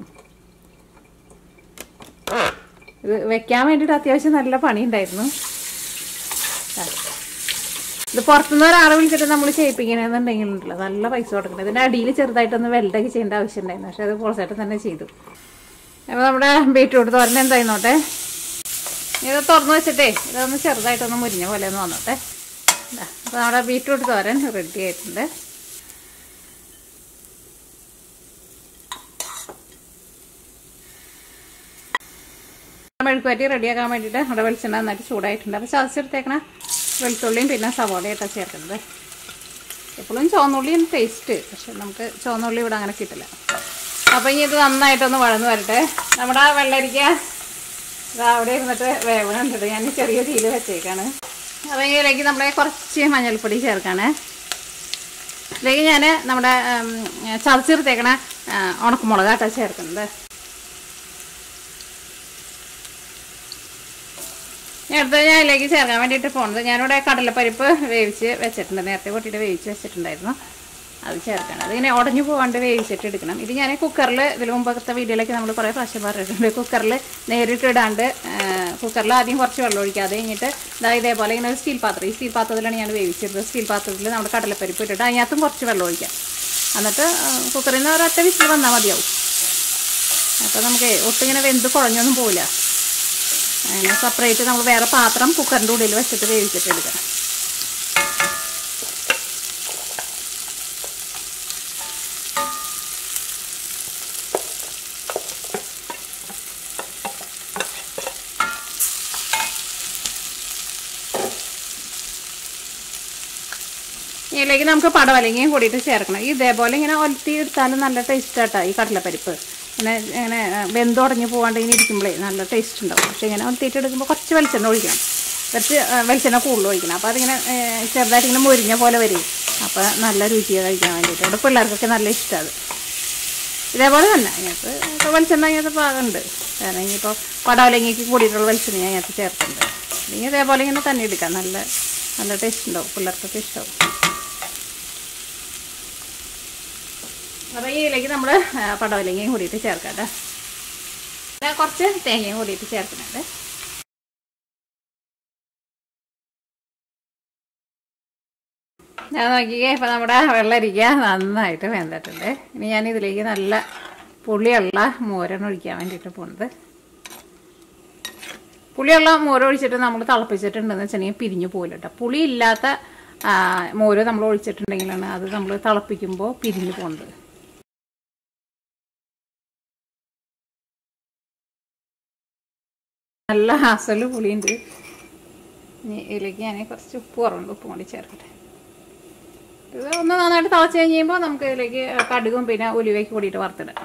ഇത് വെക്കാൻ വേണ്ടിയിട്ട് അത്യാവശ്യം നല്ല പണി ഉണ്ടായിരുന്നു ആ. ഇത് പുറത്തുനിന്ന് ഒരാളെ വിളിച്ചിട്ട് നമ്മൾ ചെയ്യിപ്പിക്കണമെന്നുണ്ടെങ്കിലുണ്ടല്ലോ നല്ല പൈസ കൊടുക്കണം ഇതിന്റെ അടിയിൽ ചെറുതായിട്ടൊന്ന് വെൽഡൊക്കെ ചെയ്യേണ്ട ആവശ്യം ഉണ്ടായിരുന്നു പക്ഷെ അത് പോൾസായിട്ട് തന്നെ ചെയ്തു അപ്പോൾ നമ്മുടെ ബീറ്റ്റൂട്ട് തോരൻ എന്തായിരുന്നോട്ടെ ഇത് തുറന്ന് വെച്ചിട്ടേ ഇതൊന്ന് ചെറുതായിട്ടൊന്ന് മുരിഞ്ഞ പോലെ ഒന്ന് വന്നോട്ടെ അപ്പോൾ നമ്മുടെ ബീറ്റ്റൂട്ട് തോരൻ റെഡി ആയിട്ടുണ്ട് മെഴുക്കുവറ്റി റെഡിയാക്കാൻ വേണ്ടിയിട്ട് നമ്മുടെ വെളിച്ചെണ്ണ നന്നായിട്ട് ചൂടായിട്ടുണ്ട് അപ്പോൾ ചതച്ചെടുത്തേക്കണ വെളുത്തുള്ളിയും പിന്നെ സവോളയായിട്ടാണ് ചേർക്കുന്നത് എപ്പോഴും ചുവന്നുള്ളിയും ടേസ്റ്റ് പക്ഷെ നമുക്ക് ചുവന്നുള്ളി ഇവിടെ അങ്ങനെ കിട്ടില്ല അപ്പം ഇനി ഇത് നന്നായിട്ടൊന്ന് വഴന്ന് വരട്ടെ നമ്മുടെ ആ വെള്ളരിക്ക ഇത് അവിടെ ഇരുന്നിട്ട് വേവണുണ്ട് ഞാൻ ചെറിയ തീയിൽ വെച്ചേക്കാണ് അപ്പം ഇതിലേക്ക് നമ്മളെ കുറച്ച് മഞ്ഞൾപ്പൊടി ചേർക്കാണ് ഇതിലേക്ക് ഞാൻ നമ്മുടെ ഉം, ചതച്ചെടുത്തേക്കണ ആ, ഉണക്കമുളകാട്ടാണ് ചേർക്കുന്നത് അടുത്ത ഞാൻ ഇതിലേക്ക് ചേർക്കാൻ വേണ്ടിയിട്ട് പോകുന്നത് ഞാനിവിടെ കടലപ്പരിപ്പ് വേവിച്ച് വെച്ചിട്ടുണ്ട് നേരത്തെ പൊട്ടിയിട്ട് വേവിച്ച് വെച്ചിട്ടുണ്ടായിരുന്നു അത് ചേർക്കണം അതിങ്ങനെ ഉടഞ്ഞു പോകാണ്ട് വേവിച്ചിട്ട് എടുക്കണം ഇത് ഞാൻ കുക്കറിൽ ഇതിൽ മുമ്പത്തെ വീഡിയോയിലേക്ക് നമ്മൾ കുറേ പ്രാവശ്യം പറഞ്ഞിട്ടുണ്ട് കുക്കറിൽ നേരിട്ട് ഇടാണ്ട് കുക്കറിൽ ആദ്യം കുറച്ച് വെള്ളം ഒഴിക്കുക അത് കഴിഞ്ഞിട്ട് ഇതാ ഇതേപോലെ ഇങ്ങനെ ഒരു സ്റ്റീൽ പാത്രം ഈ സ്റ്റീൽ പാത്രത്തിലാണ് ഞാൻ വേവിച്ചിരുന്നത് സ്റ്റീൽ പാത്രത്തിൽ നമ്മുടെ കടലപ്പരിപ്പ് ഇട്ടിട്ട് അതിനകത്തും കുറച്ച് വെള്ളം ഒഴിക്കാം എന്നിട്ട് ആ, കുക്കറിൽ നിന്ന് ഒരൊറ്റ വിസിൽ വന്നാൽ മതിയാവും അപ്പോൾ നമുക്ക് ഒട്ടിങ്ങനെ വെന്ത് കുഴഞ്ഞൊന്നും പോവില്ല അങ്ങനെ സെപ്പറേറ്റ് നമ്മൾ വേറെ പാത്രം കുക്കറിൻ്റെ ഉള്ളിൽ വെച്ചിട്ട് വേവിച്ചിട്ട് എടുക്കണം ഇതിലേക്ക് നമുക്ക് പടവലങ്ങയും കൂടിയിട്ട് ചേർക്കണം ഇതേപോലെ ഇങ്ങനെ ഒലത്തി എടുത്താലും നല്ല ടേസ്റ്റ് ആട്ടോ ഈ കടലപ്പരിപ്പ് ഇങ്ങനെ ഇങ്ങനെ വെന്തുടഞ്ഞ് പോകാണ്ട് ഇങ്ങനെ ഇരിക്കുമ്പോഴേ നല്ല ടേസ്റ്റ് ഉണ്ടാവും പക്ഷേ ഇങ്ങനെ ഒലത്തിയിട്ട് എടുക്കുമ്പോൾ കുറച്ച് വെളിച്ചെണ്ണ ഒഴിക്കണം കുറച്ച് ആ, വെളിച്ചെണ്ണ കൂടുതൽ ഒഴിക്കണം അപ്പോൾ അതിങ്ങനെ ഏ, ചെറുതായിട്ട് ഇങ്ങനെ മുരിഞ്ഞ പോലെ വരും അപ്പോൾ നല്ല രുചിയാണ് കഴിക്കാൻ വേണ്ടിയിട്ട് ഇവിടെ പിള്ളേർക്കൊക്കെ നല്ല ഇഷ്ടമാണ് ഇതേപോലെ തന്നെ അതിനകത്ത് ഇപ്പോൾ വെളിച്ചെണ്ണ അതിനകത്ത് പാകമുണ്ട് കാരണം ഇനിയിപ്പോൾ പടവലങ്ങയ്ക്ക് കൂടിയിട്ടുള്ള വെളിച്ചെണ്ണ ഞാൻ അതിനകത്ത് ചേർക്കുന്നുണ്ട് അല്ലെങ്കിൽ ഇതേപോലെ ഇങ്ങനെ തന്നെ എടുക്കാം നല്ല നല്ല ടേസ്റ്റ് ഉണ്ടാവും പിള്ളേർക്കൊക്കെ ഇഷ്ടമാവും അപ്പോൾ ഈ ഇതിലേക്ക് നമ്മൾ പടവലങ്ങയും കൂടിയിട്ട് ചേർക്കാം കേട്ടോ പിന്നെ കുറച്ച് തേങ്ങയും കൂടിയിട്ട് ചേർക്കുന്നുണ്ട് ഞാൻ നോക്കിക്കേ ഇപ്പം നമ്മുടെ വെള്ളരിക്ക നന്നായിട്ട് വെന്തിട്ടുണ്ട് ഇനി ഞാൻ ഇതിലേക്ക് നല്ല പുളിയുള്ള മോരാണ് ഒഴിക്കാൻ വേണ്ടിയിട്ട് പോകുന്നത് പുളിയുള്ള മോര് ഒഴിച്ചിട്ട് നമ്മൾ തിളപ്പിച്ചിട്ടുണ്ടെന്ന് വെച്ചിട്ടുണ്ടെങ്കിൽ പിരിഞ്ഞു പോകില്ല കേട്ടോ പുളി ഇല്ലാത്ത ആ, മോര് നമ്മൾ ഒഴിച്ചിട്ടുണ്ടെങ്കിലാണ് അത് നമ്മൾ തിളപ്പിക്കുമ്പോൾ പിരിഞ്ഞു പോകുന്നത് നല്ല അസല് പുളിയുണ്ട് ഇനി ഇതിലേക്ക് ഞാൻ കുറച്ച് ഉപ്പ് കുറവുണ്ട് ഉപ്പും കൂടി ചേർക്കട്ടെ ഇത് ഒന്ന് നന്നായിട്ട് തിളച്ച് കഴിഞ്ഞ് കഴിയുമ്പോൾ നമുക്ക് ഇതിലേക്ക് കടുകും പിന്നെ ഉലുവയ്ക്ക് കൂടിയിട്ട് വറുത്തിടാം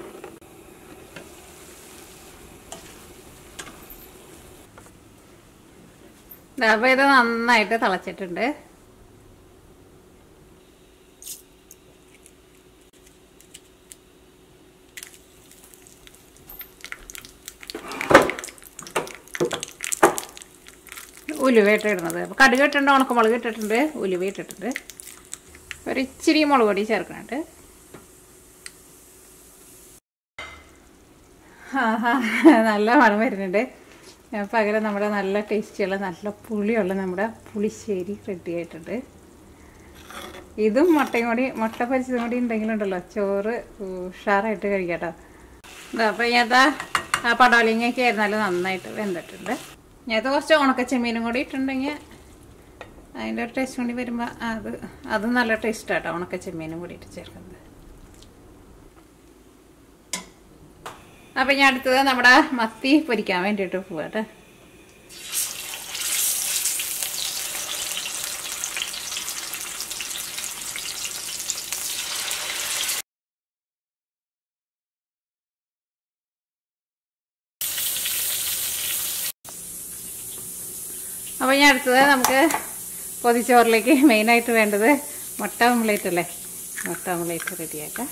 ദാ അപ്പോൾ ഇത് നന്നായിട്ട് തിളച്ചിട്ടുണ്ട് ഉലുവ ഇട്ടിടുന്നത് അപ്പോൾ കടുക് ഇട്ടിട്ടുണ്ട് ഉണക്കമുളക് ഇട്ടിട്ടുണ്ട് ഉലുവ ഇട്ടിട്ടുണ്ട് ഒരു ഇച്ചിരി മുളക് പൊടി ചേർക്കുന്നുണ്ട് ആഹാ, നല്ല മണം വരുന്നുണ്ട് ഞാൻ പകരം നമ്മുടെ നല്ല ടേസ്റ്റിയുള്ള നല്ല പുളിയുള്ള നമ്മുടെ പുളിശ്ശേരി റെഡി ആയിട്ടുണ്ട് ഇതും മുട്ടയും കൂടി മുട്ട പൊരിച്ചതും കൂടി ഉണ്ടെങ്കിലുണ്ടല്ലോ ചോറ് ഉഷാറായിട്ട് കഴിക്കാട്ടോ അപ്പോൾ ഞാത്ത ആ പടവലിങ്ങയൊക്കെ ആയിരുന്നാലും നന്നായിട്ട് വെന്തിട്ടുണ്ട് ഞാത്ത കുറച്ച് ഉണക്ക ചെമ്മീനും കൂടി ഇട്ടുണ്ടെങ്കിൽ അതിൻ്റെ ഒരു ടേസ്റ്റ് കൂടി വരുമ്പോൾ അത് അത് നല്ല ടേസ്റ്റാട്ടോ ഉണക്ക ചെമ്മീനും കൂടിയിട്ട് ചേർക്കുന്നത് അപ്പം ഞാൻ അടുത്തത് നമ്മുടെ മത്തി പൊരിക്കാൻ വേണ്ടിയിട്ട് പോവാട്ടെ അപ്പോൾ ഇനി അടുത്തത് നമുക്ക് പൊതിച്ചോറിലേക്ക് മെയിനായിട്ട് വേണ്ടത് മുട്ട ഓംലേറ്റ് അല്ലേ മുട്ട ഓംലേറ്റ് റെഡിയാക്കാം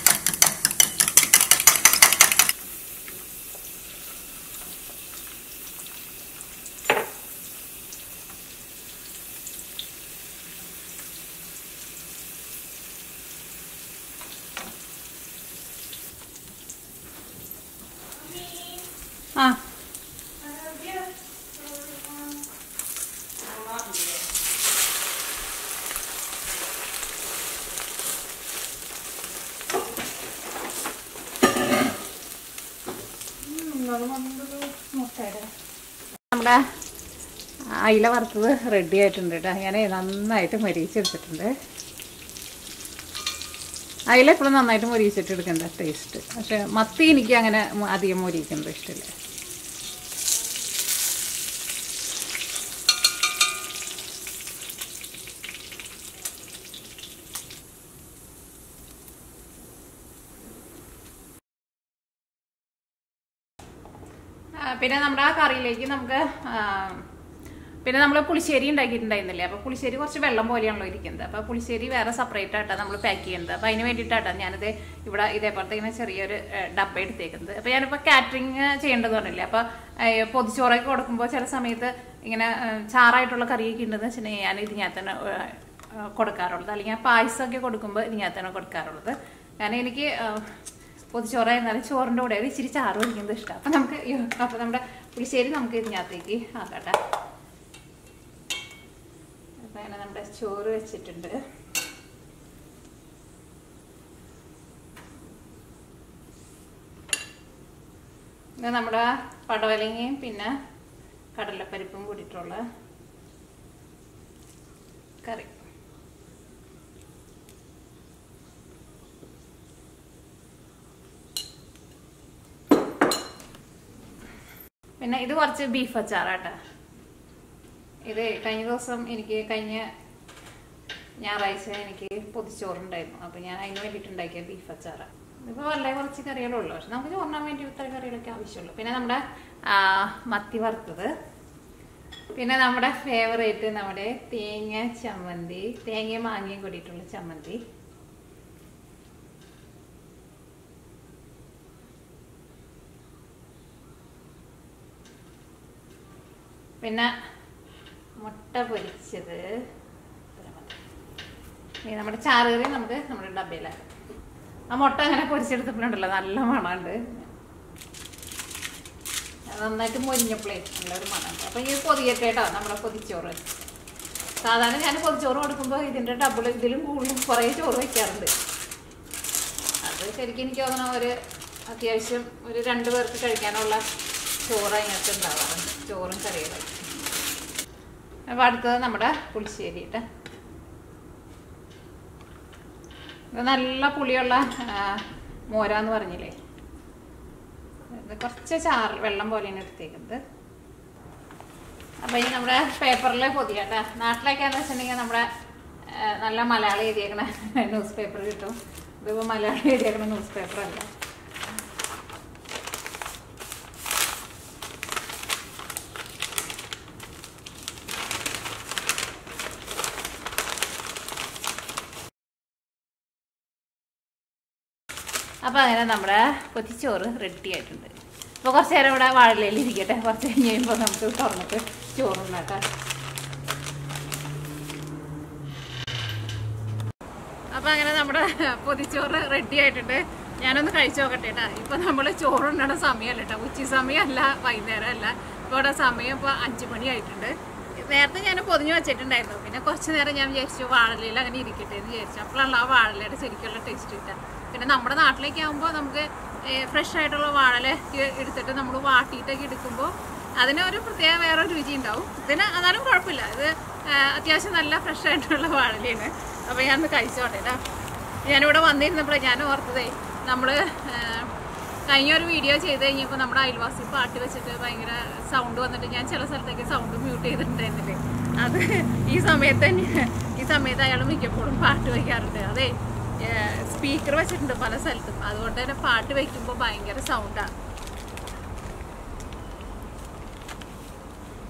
ആ നമ്മുടെ അയില വറുത്തത് റെഡി ആയിട്ടുണ്ട് കേട്ടോ ഞാൻ നന്നായിട്ട് മരിച്ചെടുത്തിട്ടുണ്ട് അയില എപ്പോഴും നന്നായിട്ട് മൊരിയിച്ചിട്ട് എടുക്കണ്ട ടേസ്റ്റ് പക്ഷെ മത്തി എനിക്ക് അങ്ങനെ മ- അധികം മൊരിയിക്കുന്നത് ഇഷ്ടമില്ല ആ, പിന്നെ നമ്മുടെ ആ കറിയിലേക്ക് നമുക്ക് ആ, പിന്നെ നമ്മൾ പുളിശ്ശേരി ഉണ്ടാക്കിയിട്ടുണ്ടായിരുന്നില്ലേ അപ്പോൾ പുളിശ്ശേരി കുറച്ച് വെള്ളം പോലെയാണല്ലോ ഇരിക്കുന്നത് അപ്പോൾ പുളിശ്ശേരി വേറെ സെപ്പറേറ്റ് ആയിട്ടാണ് നമ്മൾ പാക്ക് ചെയ്യുന്നത് അപ്പോൾ അതിന് വേണ്ടിയിട്ടാണ് ഞാനിത് ഇവിടെ ഇതേപോലത്തെ ഇങ്ങനെ ചെറിയൊരു ഏ, ഡബ്ബ എടുത്തേക്കുന്നത് അപ്പോൾ ഞാനിപ്പോൾ കാറ്ററിങ് ചെയ്യേണ്ടത് പറഞ്ഞില്ലേ അപ്പോൾ പൊതിച്ചോറൊക്കെ കൊടുക്കുമ്പോൾ ചില സമയത്ത് ഇങ്ങനെ ഏ, ചാറായിട്ടുള്ള കറിയൊക്കെ ഉണ്ടെന്ന് വെച്ചിട്ടുണ്ടെങ്കിൽ ഞാൻ ഇതിനകത്ത് തന്നെ ഏ, ഏ, കൊടുക്കാറുള്ളത് അല്ലെങ്കിൽ പായസമൊക്കെ കൊടുക്കുമ്പോൾ ഇതിനകത്ത് തന്നെ കൊടുക്കാറുള്ളത് കാരണം എനിക്ക് ഏ, പൊതിച്ചോറായിരുന്നാലും ചോറിൻ്റെ കൂടെ ഒരു ഇച്ചിരി ചാറ് കഴിക്കുന്നത് ഇഷ്ടമാണ് അപ്പം നമുക്ക് അപ്പം നമ്മുടെ പുളിശ്ശേരി നമുക്ക് ഇതിനകത്തേക്ക് ആക്കട്ടെ അപ്പം അങ്ങനെ നമ്മുടെ ചോറ് വെച്ചിട്ടുണ്ട് ഇത് നമ്മുടെ പടവലങ്ങയും പിന്നെ കടലപ്പരിപ്പും കൂടിയിട്ടുള്ള കറി പിന്നെ ഇത് കുറച്ച് ബീഫ് അച്ചാറാട്ടോ ഇത് കഴിഞ്ഞ ദിവസം എനിക്ക് കഴിഞ്ഞ ഞായറാഴ്ച എനിക്ക് പൊതിച്ചോറുണ്ടായിരുന്നു അപ്പോൾ ഞാൻ അതിന് വേണ്ടിയിട്ട് ഉണ്ടാക്കിയ ബീഫ് അച്ചാറ് ഇതിപ്പോൾ വളരെ കുറച്ച് കറികളേ ഉള്ളൂ പക്ഷെ നമുക്ക് ചോറിനാൻ വേണ്ടി ഇത്ര കറികളൊക്കെ ആവശ്യമുള്ളൂ പിന്നെ നമ്മുടെ ആ, മത്തി വറുത്തത് പിന്നെ നമ്മുടെ ഫേവറേറ്റ് നമ്മുടെ തേങ്ങ ചമ്മന്തി തേങ്ങയും മാങ്ങയും കൂടിയിട്ടുള്ള ചമ്മന്തി പിന്നെ മുട്ട പൊരിച്ചത് ഇനി നമ്മുടെ ചാറുകറി നമുക്ക് നമ്മുടെ ഡബയിലാക്കാം ആ മുട്ട അങ്ങനെ പൊരിച്ചെടുത്തപ്പോഴുണ്ടല്ലോ നല്ല മണമുണ്ട് അത് നന്നായിട്ട് മൊരിഞ്ഞപ്പോഴേ നല്ലൊരു മണമുണ്ട് അപ്പം ഈ പൊതിയട്ടെ കേട്ടോ നമ്മുടെ പൊതിച്ചോറ് സാധാരണ ഞാൻ പൊതിച്ചോറ് കൊടുക്കുമ്പോൾ ഇതിൻ്റെ ഡബിൾ ഇതിലും കൂടുതലും കുറേ ചോറ് വയ്ക്കാറുണ്ട് അത് ശരിക്കും എനിക്ക് തോന്നണം ഒരു അത്യാവശ്യം ഒരു രണ്ട് പേർക്ക് കഴിക്കാനുള്ള ചോറ് അതിനകത്ത് ഉണ്ടാവാറുണ്ട് ചോറും കറികളും അപ്പോൾ അടുത്തത് നമ്മുടെ പുളിശ്ശേരി കേട്ടോ ഇത് നല്ല പുളിയുള്ള ആ, മോരാന്ന് പറഞ്ഞില്ലേ ഇത് കുറച്ച് ചാറ് വെള്ളം പോലെയാണ് എടുത്തേക്കുന്നത് അപ്പോൾ ഇനി നമ്മുടെ പേപ്പറിൽ പൊതിയാട്ടാ നാട്ടിലേക്കാന്ന് വെച്ചിട്ടുണ്ടെങ്കിൽ നമ്മുടെ ആ, നല്ല മലയാളം എഴുതിയേക്കണ ന്യൂസ് പേപ്പർ കിട്ടും ഇതിപ്പോൾ മലയാളം എഴുതിയേക്കണ ന്യൂസ് പേപ്പർ അല്ല അപ്പോൾ അങ്ങനെ നമ്മുടെ പൊതിച്ചോറ് റെഡി ആയിട്ടുണ്ട് അപ്പോൾ കുറച്ച് നേരം ഇവിടെ വാഴലയിൽ ഇരിക്കട്ടെ കുറച്ച് കഴിഞ്ഞ് കഴിയുമ്പോൾ നമുക്ക് തുറന്നിട്ട് ചോറുണ്ടാക്കാം അപ്പോൾ അങ്ങനെ നമ്മുടെ പൊതിച്ചോറ് റെഡി ആയിട്ടുണ്ട് ഞാനൊന്ന് കഴിച്ചു നോക്കട്ടെ കേട്ടോ ഇപ്പോൾ നമ്മൾ ചോറുണ്ടണ സമയമല്ല കേട്ടോ ഉച്ച സമയമല്ല വൈകുന്നേരം അല്ല ഇപ്പോൾ ഇവിടെ സമയം ഇപ്പോൾ അഞ്ച് മണി ആയിട്ടുണ്ട് നേരത്തെ ഞാൻ പൊതിഞ്ഞു വെച്ചിട്ടുണ്ടായിരുന്നു പിന്നെ കുറച്ച് നേരം ഞാൻ വിചാരിച്ചു വാഴലയിൽ അങ്ങനെ ഇരിക്കട്ടെ എന്ന് വിചാരിച്ചു അപ്പോഴാണ് ആ വാഴലയുടെ ശരിക്കുള്ള ടേസ്റ്റ് കിട്ടുക പിന്നെ നമ്മുടെ നാട്ടിലേക്ക് ആകുമ്പോൾ നമുക്ക് ഫ്രഷ് ആയിട്ടുള്ള വാഴല ഇ- എടുത്തിട്ട് നമ്മൾ വാട്ടിയിട്ടൊക്കെ എടുക്കുമ്പോൾ അതിന് ഒരു പ്രത്യേക വേറെ രുചി ഉണ്ടാവും ഇതിന് അതാലും കുഴപ്പമില്ല ഇത് ആ, അത്യാവശ്യം നല്ല ഫ്രഷ് ആയിട്ടുള്ള വാഴലയാണ് അപ്പോൾ ഞാൻ ഒന്ന് കഴിച്ചോട്ടെ കേട്ടോ ഞാനിവിടെ വന്നിരുന്നപ്പോഴേ ഞാൻ ഓർത്തതേ നമ്മൾ കഴിഞ്ഞ ഒരു വീഡിയോ ചെയ്ത് കഴിഞ്ഞപ്പോൾ നമ്മുടെ അയൽവാസി പാട്ട് വെച്ചിട്ട് ഭയങ്കര സൗണ്ട് വന്നിട്ട് ഞാൻ ചില സ്ഥലത്തേക്ക് സൗണ്ട് മ്യൂട്ട് ചെയ്തിട്ടുണ്ടായിരുന്നില്ലേ അത് ഈ സമയത്ത് തന്നെ ഈ സമയത്ത് അയാൾ മിക്കപ്പോഴും പാട്ട് വയ്ക്കാറുണ്ട് അതെ സ്പീക്കർ വെച്ചിട്ടുണ്ട് പല സ്ഥലത്തും അതുകൊണ്ട് തന്നെ പാട്ട് വയ്ക്കുമ്പോൾ ഭയങ്കര സൗണ്ടാണ്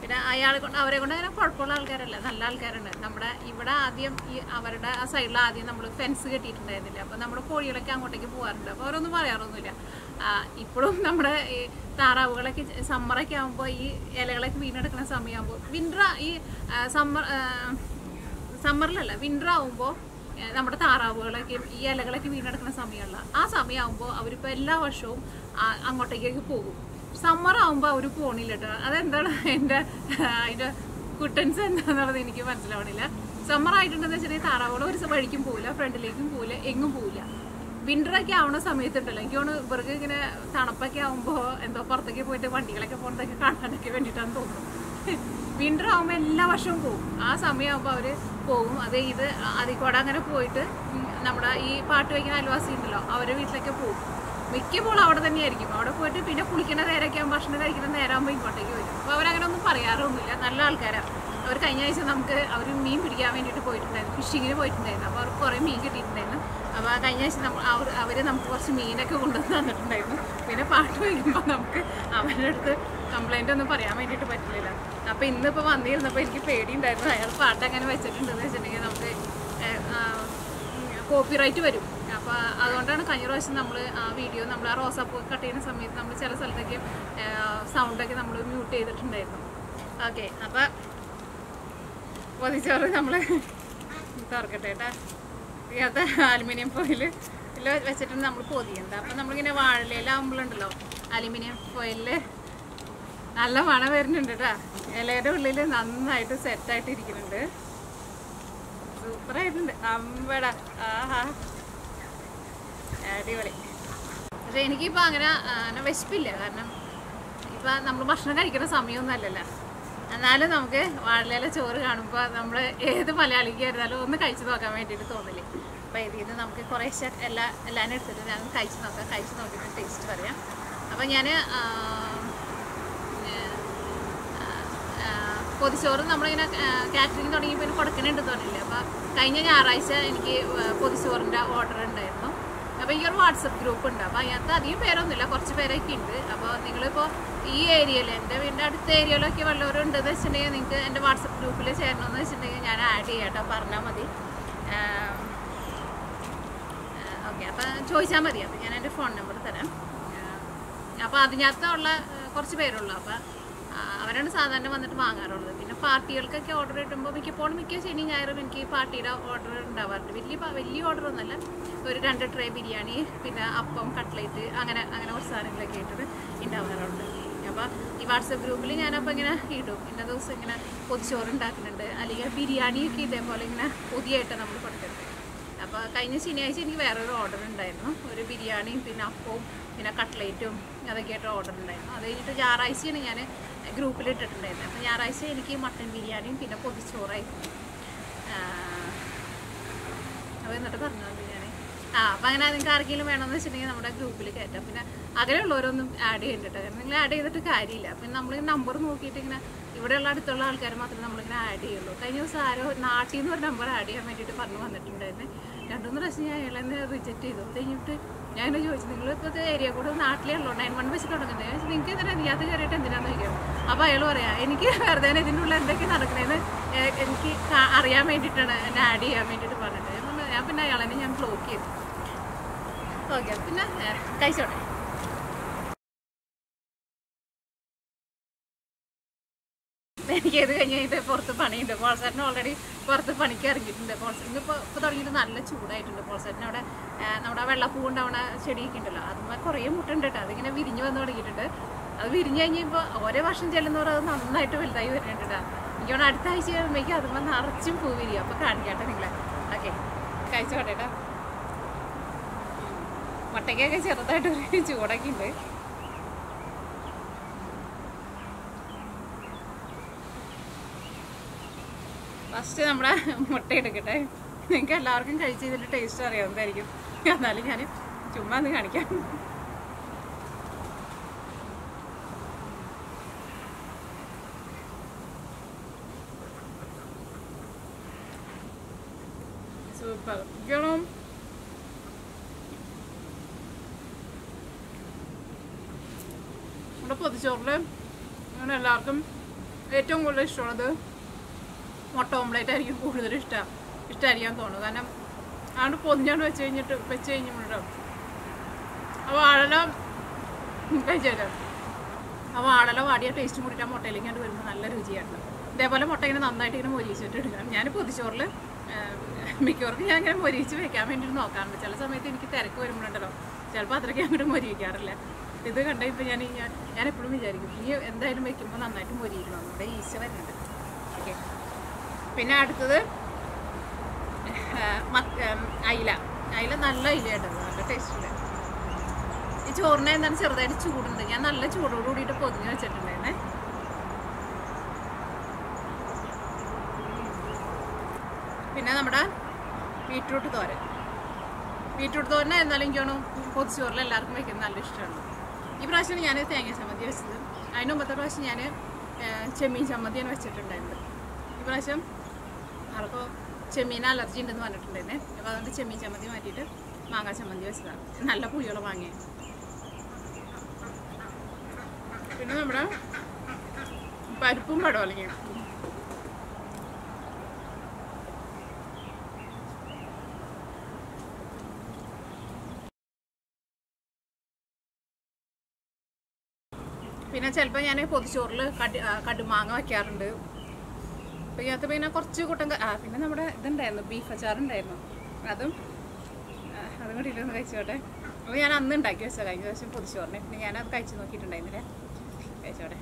പിന്നെ അയാൾ കൊണ്ട് അവരെ കൊണ്ട് അങ്ങനെ കുഴപ്പമുള്ള ആൾക്കാരല്ല നല്ല ആൾക്കാരുണ്ട് നമ്മുടെ ഇവിടെ ആദ്യം ഈ അവരുടെ ആ സൈഡിൽ ആദ്യം നമ്മൾ ഫെൻസ് കെട്ടിയിട്ടുണ്ടായിരുന്നില്ല അപ്പോൾ നമ്മുടെ കോഴികളൊക്കെ അങ്ങോട്ടേക്ക് പോകാറുണ്ട് അപ്പോൾ അവരൊന്നും പറയാറൊന്നുമില്ല ആ, ഇപ്പോഴും നമ്മുടെ ഈ താറാവുകളൊക്കെ സമ്മറൊക്കെ ആകുമ്പോൾ ഈ ഇലകളൊക്കെ വീണെടുക്കുന്ന സമയമാകുമ്പോൾ വിൻ്റർ ഈ സമ്മർ സമ്മറിലല്ല വിൻ്റർ ആകുമ്പോൾ നമ്മുടെ താറാവുകളൊക്കെ ഈ ഇലകളൊക്കെ വീണെടുക്കുന്ന സമയമുള്ള ആ സമയമാകുമ്പോൾ അവരിപ്പോൾ എല്ലാ വർഷവും ആ, അങ്ങോട്ടേക്ക് പോകും സമ്മർ ആകുമ്പോൾ അവർ പോണില്ല കേട്ടോ അതെന്താണ് എൻ്റെ അതിൻ്റെ കുട്ടൻസ് എന്താണെന്നുള്ളത് എനിക്ക് മനസ്സിലാവണില്ല സമ്മർ ആയിട്ടുണ്ടെന്ന് വെച്ചിട്ടുണ്ടെങ്കിൽ താറാവുകൾ ഒരു വഴിക്കും പോവില്ല ഫ്രണ്ടിലേക്കും പോവില്ല എങ്ങും പോവില്ല വിന്ററൊക്കെ ആവുന്ന സമയത്തുണ്ടല്ലോ എനിക്ക് തോന്നുന്നു ഇവർക്ക് ഇങ്ങനെ തണുപ്പൊക്കെ ആവുമ്പോൾ എന്തോ പുറത്തേക്ക് പോയിട്ട് വണ്ടികളൊക്കെ പോകുന്നതൊക്കെ കാണാനൊക്കെ വേണ്ടിയിട്ടാണ് തോന്നുന്നു വിന്റർ ആവുമ്പോൾ എല്ലാ വർഷവും പോകും ആ സമയമാകുമ്പോൾ അവർ പോകും അത് ഇത് അതിൽ കൂടെ അങ്ങനെ പോയിട്ട് ഉം നമ്മുടെ ഈ പാട്ട് വയ്ക്കുന്ന അയൽവാസി ഉണ്ടല്ലോ അവരുടെ വീട്ടിലൊക്കെ പോകും മിക്കപ്പോഴും അവിടെ തന്നെയായിരിക്കും അവിടെ പോയിട്ട് പിന്നെ കുളിക്കുന്ന നേരമൊക്കെ ആകുമ്പോൾ ഭക്ഷണം കഴിക്കുന്ന നേരമാകുമ്പോൾ ഇങ്ങോട്ടേക്ക് വരും അപ്പോൾ അവരങ്ങനെ ഒന്നും പറയാറൊന്നുമില്ല നല്ല ആൾക്കാരാണ് അവർ കഴിഞ്ഞ ആഴ്ച നമുക്ക് അവർ മീൻ പിടിക്കാൻ വേണ്ടിയിട്ട് പോയിട്ടുണ്ടായിരുന്നു ഫിഷിങ്ങിന് പോയിട്ടുണ്ടായിരുന്നു അപ്പോൾ അവർക്ക് കുറേ മീൻ കിട്ടിയിട്ടുണ്ടായിരുന്നു അപ്പോൾ ആ കഴിഞ്ഞ ആഴ്ച നമ്മൾ അവർ അവർ നമുക്ക് കുറച്ച് മീനൊക്കെ കൊണ്ടുവന്ന് തന്നിട്ടുണ്ടായിരുന്നു പിന്നെ പാട്ട് വയ്ക്കുമ്പോൾ നമുക്ക് അവരുടെ അടുത്ത് കംപ്ലൈൻ്റ് ഒന്നും പറയാൻ വേണ്ടിയിട്ട് പറ്റില്ല അപ്പോൾ ഇന്നിപ്പോൾ വന്നിരുന്നപ്പോൾ എനിക്ക് പേടിയുണ്ടായിരുന്നു അയാൾ പാട്ട് അങ്ങനെ വെച്ചിട്ടുണ്ടെന്ന് വെച്ചിട്ടുണ്ടെങ്കിൽ നമുക്ക് കോപ്പിറൈറ്റ് വരും അപ്പോൾ അതുകൊണ്ടാണ് കഴിഞ്ഞ പ്രാവശ്യം നമ്മൾ ആ വീഡിയോ നമ്മൾ ആ റോസാപ്പൂ കട്ട് ചെയ്യുന്ന സമയത്ത് നമ്മൾ ചില സ്ഥലത്തേക്ക് സൗണ്ടൊക്കെ നമ്മൾ മ്യൂട്ട് ചെയ്തിട്ടുണ്ടായിരുന്നു ഓക്കെ അപ്പോൾ പൊതിച്ചോറ് നമ്മൾ തുറക്കട്ടെ കേട്ടാ ഇതിനകത്ത് അലുമിനിയം ഫോയിൽ വെച്ചിട്ട് നമ്മൾ പൊതിയുണ്ട് അപ്പം നമ്മളിങ്ങനെ വാഴയിലാകുമ്പോഴുണ്ടല്ലോ അലുമിനിയം ഫോയിലിൽ നല്ല മണം വരുന്നുണ്ട് കേട്ടാ ഇലയുടെ ഉള്ളിൽ നന്നായിട്ട് സെറ്റായിട്ട് ഇരിക്കുന്നുണ്ട് സൂപ്പറായിട്ടുണ്ട് അമ്പട ആഹാ അടിപൊളി പക്ഷെ എനിക്കിപ്പോൾ അങ്ങനെ ആ, അങ്ങനെ വിശപ്പില്ല കാരണം ഇപ്പം നമ്മൾ ഭക്ഷണം കഴിക്കുന്ന സമയമൊന്നും അല്ലല്ലോ എന്നാലും നമുക്ക് വാഴയില ചോറ് കാണുമ്പോൾ നമ്മൾ ഏത് മലയാളിക്ക് ആയിരുന്നാലും ഒന്ന് കഴിച്ചു നോക്കാൻ വേണ്ടിയിട്ട് തോന്നില്ലേ അപ്പോൾ ഇതിൽ നിന്ന് നമുക്ക് കുറേശ്ശെ എല്ലാ എല്ലാവരും എടുത്തിട്ട് ഞാൻ കഴിച്ച് നോക്കാം കഴിച്ച് നോക്കിയിട്ട് ടേസ്റ്റ് പറയാം അപ്പോൾ ഞാൻ പൊതിച്ചോറ് നമ്മളിങ്ങനെ കാറ്ററിംഗ് തുടങ്ങി പിന്നെ കൊടുക്കണുണ്ട് തോന്നില്ലേ അപ്പോൾ കഴിഞ്ഞ ഞായറാഴ്ച എനിക്ക് ആ, പൊതിച്ചോറിൻ്റെ ഓർഡർ ഉണ്ടായിരുന്നു അപ്പോൾ ഈ ഒരു വാട്സപ്പ് ഗ്രൂപ്പ് ഉണ്ട് അപ്പോൾ അതിനകത്ത് അധികം പേരൊന്നുമില്ല കുറച്ച് പേരൊക്കെ ഉണ്ട് അപ്പോൾ നിങ്ങളിപ്പോൾ ഈ ഏരിയയിൽ എൻ്റെ വീടിൻ്റെ അടുത്ത ഏരിയയിലൊക്കെ വല്ലവരും ഉണ്ടെന്ന് വെച്ചിട്ടുണ്ടെങ്കിൽ നിങ്ങൾക്ക് എൻ്റെ വാട്സപ്പ് ഗ്രൂപ്പിൽ ചേരണമെന്ന് വെച്ചിട്ടുണ്ടെങ്കിൽ ഞാൻ ആഡ് ചെയ്യാം കേട്ടോ പറഞ്ഞാൽ മതി ഓക്കെ അപ്പോൾ ചോദിച്ചാൽ മതി അപ്പോൾ ഞാൻ എൻ്റെ ഫോൺ നമ്പർ തരാം അപ്പോൾ അതിനകത്തുള്ള ആ, കുറച്ച് പേരുള്ളൂ അപ്പോൾ അവരാണ് സാധാരണ വന്നിട്ട് വാങ്ങാറുള്ളത് പിന്നെ പാർട്ടികൾക്കൊക്കെ ഓർഡർ കിട്ടുമ്പോൾ മിക്കപ്പോഴും മിക്ക ശനി ഞായറും എനിക്ക് പാർട്ടിയുടെ ഓർഡർ ഉണ്ടാവാറുണ്ട് വലിയ പ- വലിയ ഓർഡർ ഒന്നല്ല ഒരു രണ്ട് ട്രേ ബിരിയാണി പിന്നെ അപ്പം കട്ട്ലേറ്റ് അങ്ങനെ അങ്ങനെ കുറച്ച് സാധനങ്ങളൊക്കെ ഇട്ടിട്ട് ഉണ്ടാവാറുണ്ട് അപ്പോൾ ഈ വാട്സപ്പ് ഗ്രൂപ്പിൽ ഞാനപ്പോൾ ഇങ്ങനെ ഇടും ഇന്ന ദിവസം ഇങ്ങനെ പൊതിച്ചോറ് ഉണ്ടാക്കുന്നുണ്ട് അല്ലെങ്കിൽ ബിരിയാണിയൊക്കെ ഇതേപോലെ ഇങ്ങനെ പുതിയായിട്ട് നമ്മൾ കൊടുക്കുന്നുണ്ട് അപ്പോൾ കഴിഞ്ഞ ശനിയാഴ്ച എനിക്ക് വേറൊരു ഓർഡർ ഉണ്ടായിരുന്നു ഒരു ബിരിയാണിയും പിന്നെ അപ്പവും പിന്നെ കട്ട്ലേറ്റും അതൊക്കെ ആയിട്ട് ഓർഡർ ഉണ്ടായിരുന്നു അത് കഴിഞ്ഞിട്ട് ഞായറാഴ്ചയാണ് ഞാൻ ഗ്രൂപ്പിൽ ഇട്ടിട്ടുണ്ടായിരുന്നത് അപ്പോൾ ഞായറാഴ്ച എനിക്ക് മട്ടൻ ബിരിയാണിയും പിന്നെ പൊതിച്ചോറായിരുന്നു അപ്പോൾ എന്നിട്ട് പറഞ്ഞു ഞാൻ ആ അപ്പോൾ അങ്ങനെ നിങ്ങൾക്ക് ആർക്കെങ്കിലും വേണമെന്ന് വെച്ചിട്ടുണ്ടെങ്കിൽ നമ്മുടെ ഗ്രൂപ്പിൽ കയറ്റാം പിന്നെ അകലെയുള്ളവരൊന്നും ആഡ് ചെയ്തിട്ട് കാരണം നിങ്ങൾ ആഡ് ചെയ്തിട്ട് കാര്യമില്ല പിന്നെ നമ്മൾ നമ്പർ നോക്കിയിട്ട് ഇങ്ങനെ ഇവിടെയുള്ള അടുത്തുള്ള ആൾക്കാർ മാത്രമേ നമ്മളിങ്ങനെ ആഡ് ചെയ്യുള്ളൂ കഴിഞ്ഞ ദിവസം ആരോ നാട്ടിൽ നിന്ന് ഒരു നമ്പർ ആഡ് ചെയ്യാൻ വേണ്ടിയിട്ട് പറഞ്ഞു വന്നിട്ടുണ്ടായിരുന്നു രണ്ടു മൂന്ന് പ്രാവശ്യം ഞാൻ അയാളെന്നെ റിജക്റ്റ് ചെയ്തു അത് കഴിഞ്ഞിട്ട് ഞാൻ ചോദിച്ചു നിങ്ങൾ ഇപ്പോഴത്തെ ഏരിയ കൂടെ നാട്ടിലേ ഉള്ളൂ നയൻ വൺ വെച്ച് തുടങ്ങുന്നത് ഞാൻ ചോദിച്ചു, നിങ്ങൾക്ക് എന്തിനാ നീയാത്ത കയറിയിട്ട് എന്തിനാന്ന് ചോദിക്കണം അപ്പോൾ അയാൾ പറയാം എനിക്ക് വെറുതെ ഇതിൻ്റെ ഉള്ളിൽ എന്തൊക്കെ നടക്കണേന്ന് ഏ- എനിക്ക് കാ- അറിയാൻ വേണ്ടിയിട്ടാണ് എന്നെ ആഡ് ചെയ്യാൻ വേണ്ടിയിട്ട് പറഞ്ഞിട്ട് ഞാൻ പറഞ്ഞു, ഞാൻ പിന്നെ അയാളെന്നെ ഞാൻ ബ്ലോക്ക് ചെയ്തു ഓക്കെ പിന്നെ ഏ, കഴിച്ചോട്ടെ എനിക്ക് ഇത് കഴിഞ്ഞ് കഴിഞ്ഞിട്ട് പുറത്ത് പണിയുണ്ട് പോൾസേട്ടന് ഓൾറെഡി പുറത്ത് പണിക്ക് ഇറങ്ങിയിട്ടുണ്ട് പോൾസേറ്റിന് ഇപ്പോൾ ഇപ്പോൾ തുടങ്ങിയിട്ട് നല്ല ചൂടായിട്ടുണ്ട് പോൾസേറ്റിന് അവിടെ ആ, നമ്മുടെ വെള്ളപ്പൂ ഉണ്ടാവണ ചെടിയൊക്കെ ഉണ്ടല്ലോ അതുമ്പോൾ കുറേ മുട്ടുണ്ട് കേട്ടോ അതിങ്ങനെ വിരിഞ്ഞ് വന്ന് തുടങ്ങിയിട്ടുണ്ട് അത് വിരിഞ്ഞ് കഴിഞ്ഞപ്പോൾ ഓരോ വർഷം ചെല്ലുന്നവർ അത് നന്നായിട്ട് വലുതായി വരുന്നുണ്ട് കേട്ടോ എനിക്ക് തോന്നുന്നു അടുത്ത ആഴ്ച കഴിയുമ്പോഴേക്കും അതുമ്പോൾ നിറച്ചും പൂ വിരിയും അപ്പോൾ കാണിക്കട്ടെ നിങ്ങളെ ഓക്കെ കഴിച്ചോട്ടെ കേട്ടോ മുട്ടയ്ക്കൊക്കെ ചെറുതായിട്ട് ഒരു ചൂടൊക്കെ ഉണ്ട് ഫസ്റ്റ് നമ്മുടെ മുട്ട എടുക്കട്ടെ നിങ്ങൾക്ക് എല്ലാവർക്കും കഴിച്ച് ഇതിൻ്റെ ടേസ്റ്റ് അറിയാവുന്നതായിരിക്കും എന്നാലും ഞാൻ ചുമ്മാ ഒന്ന് കാണിക്കാം സൂപ്പർ ഇരിക്കണം നമ്മുടെ പൊതിച്ചോറിൽ അങ്ങനെ എല്ലാവർക്കും ഏറ്റവും കൂടുതൽ ഇഷ്ടമുള്ളത് മുട്ട ഓംലേറ്റ് ആയിരിക്കും കൂടുതൽ ഇഷ്ടം ഇഷ്ടമായിരിക്കാൻ തോന്നുന്നു കാരണം അതുകൊണ്ട് പൊതിഞ്ഞാണ്ട് വെച്ച് കഴിഞ്ഞിട്ട് വെച്ച് കഴിഞ്ഞിട്ടുണ്ടോ ആ വാഴല കഴിച്ചാലോ ആ വാഴല വാടിയ ടേസ്റ്റ് കൂടിയിട്ട് ആ മുട്ടയിലേക്ക് അങ്ങോട്ട് വരുമ്പോൾ നല്ല രുചിയാണ് ഇതേപോലെ മുട്ട ഇങ്ങനെ നന്നായിട്ട് ഇങ്ങനെ മൊരിയിച്ചിട്ട് എടുക്കണം ഞാൻ പൊതിച്ചോറിൽ മിക്കവർക്കും ഞാൻ ഇങ്ങനെ മൊരിയിച്ച് വെക്കാൻ വേണ്ടിയിട്ട് നോക്കാറുണ്ട് ചില സമയത്ത് എനിക്ക് തിരക്ക് വരുമ്പോഴുണ്ടല്ലോ ചിലപ്പോൾ അത്രയ്ക്ക് അങ്ങോട്ട് മൊരിയിക്കാറില്ല ഇത് കണ്ട ഇപ്പം ഞാൻ ഞാൻ ഞാൻ എപ്പോഴും വിചാരിക്കും ഈ എന്തായാലും വെക്കുമ്പോൾ നന്നായിട്ട് മൊരിയിക്കണം നമ്മുടെ ഈശ വരുന്നുണ്ട് ഓക്കെ പിന്നെ അടുത്തത് ആ, മത്ത്- ഉം, അയില അയില നല്ല അയിലയായിട്ട് നല്ല ടേസ്റ്റില്ല ഈ ചോറിനെ എന്താണ് ചെറുതായിട്ട് ചൂടുണ്ട് ഞാൻ നല്ല ചൂടോട് കൂടിയിട്ട് പൊതിഞ്ഞ് വെച്ചിട്ടുണ്ടായിരുന്നേ പിന്നെ നമ്മുടെ ബീട്രൂട്ട് തോരൻ ബീട്രൂട്ട് തോരൻ എന്നാലും എനിക്ക് തോന്നുന്നു പൊതിച്ചോറിൽ എല്ലാവർക്കും വെക്കുന്നത് നല്ല ഇഷ്ടമാണ് ഈ പ്രാവശ്യം ഞാൻ തേങ്ങ ചമ്മന്തി വെച്ചത് അതിന് മുമ്പത്തെ പ്രാവശ്യം ഞാൻ ചെമ്മീൻ ചമ്മന്തിയാണ് വെച്ചിട്ടുണ്ടായിരുന്നത് ഈ പ്രാവശ്യം ആൾക്കോ ചെമ്മീൻ അലർജി ഉണ്ടെന്ന് പറഞ്ഞിട്ടുണ്ടായിരുന്നേ അപ്പോൾ അതുകൊണ്ട് ചെമ്മീൻ ചമ്മന്തി മാറ്റിയിട്ട് മാങ്ങാ ചമ്മന്തി വെച്ചതാണ് നല്ല പുളിയുള്ള മാങ്ങയാണ് പിന്നെ നമ്മുടെ പരിപ്പും പടവലങ്ങയും പിന്നെ ചിലപ്പോൾ ഞാൻ പൊതിച്ചോറിൽ കടി ആ, കടുമാങ്ങ വയ്ക്കാറുണ്ട് അപ്പോൾ ഇതിനകത്ത് പിന്നെ കുറച്ച് കൂട്ടം ക- ആ പിന്നെ നമ്മുടെ ഇതുണ്ടായിരുന്നു ബീഫ് അച്ചാറുണ്ടായിരുന്നു അതും ആ, അതും കൂടി ഇരുന്ന് കഴിച്ചോട്ടെ അപ്പോൾ ഞാൻ അന്ന് ഉണ്ടാക്കി വെച്ചത് കഴിഞ്ഞ ദിവസം പൊതിച്ചോറിന് പിന്നെ ഞാനത് കഴിച്ച് നോക്കിയിട്ടുണ്ടായിരുന്നില്ല കഴിച്ചോട്ടെ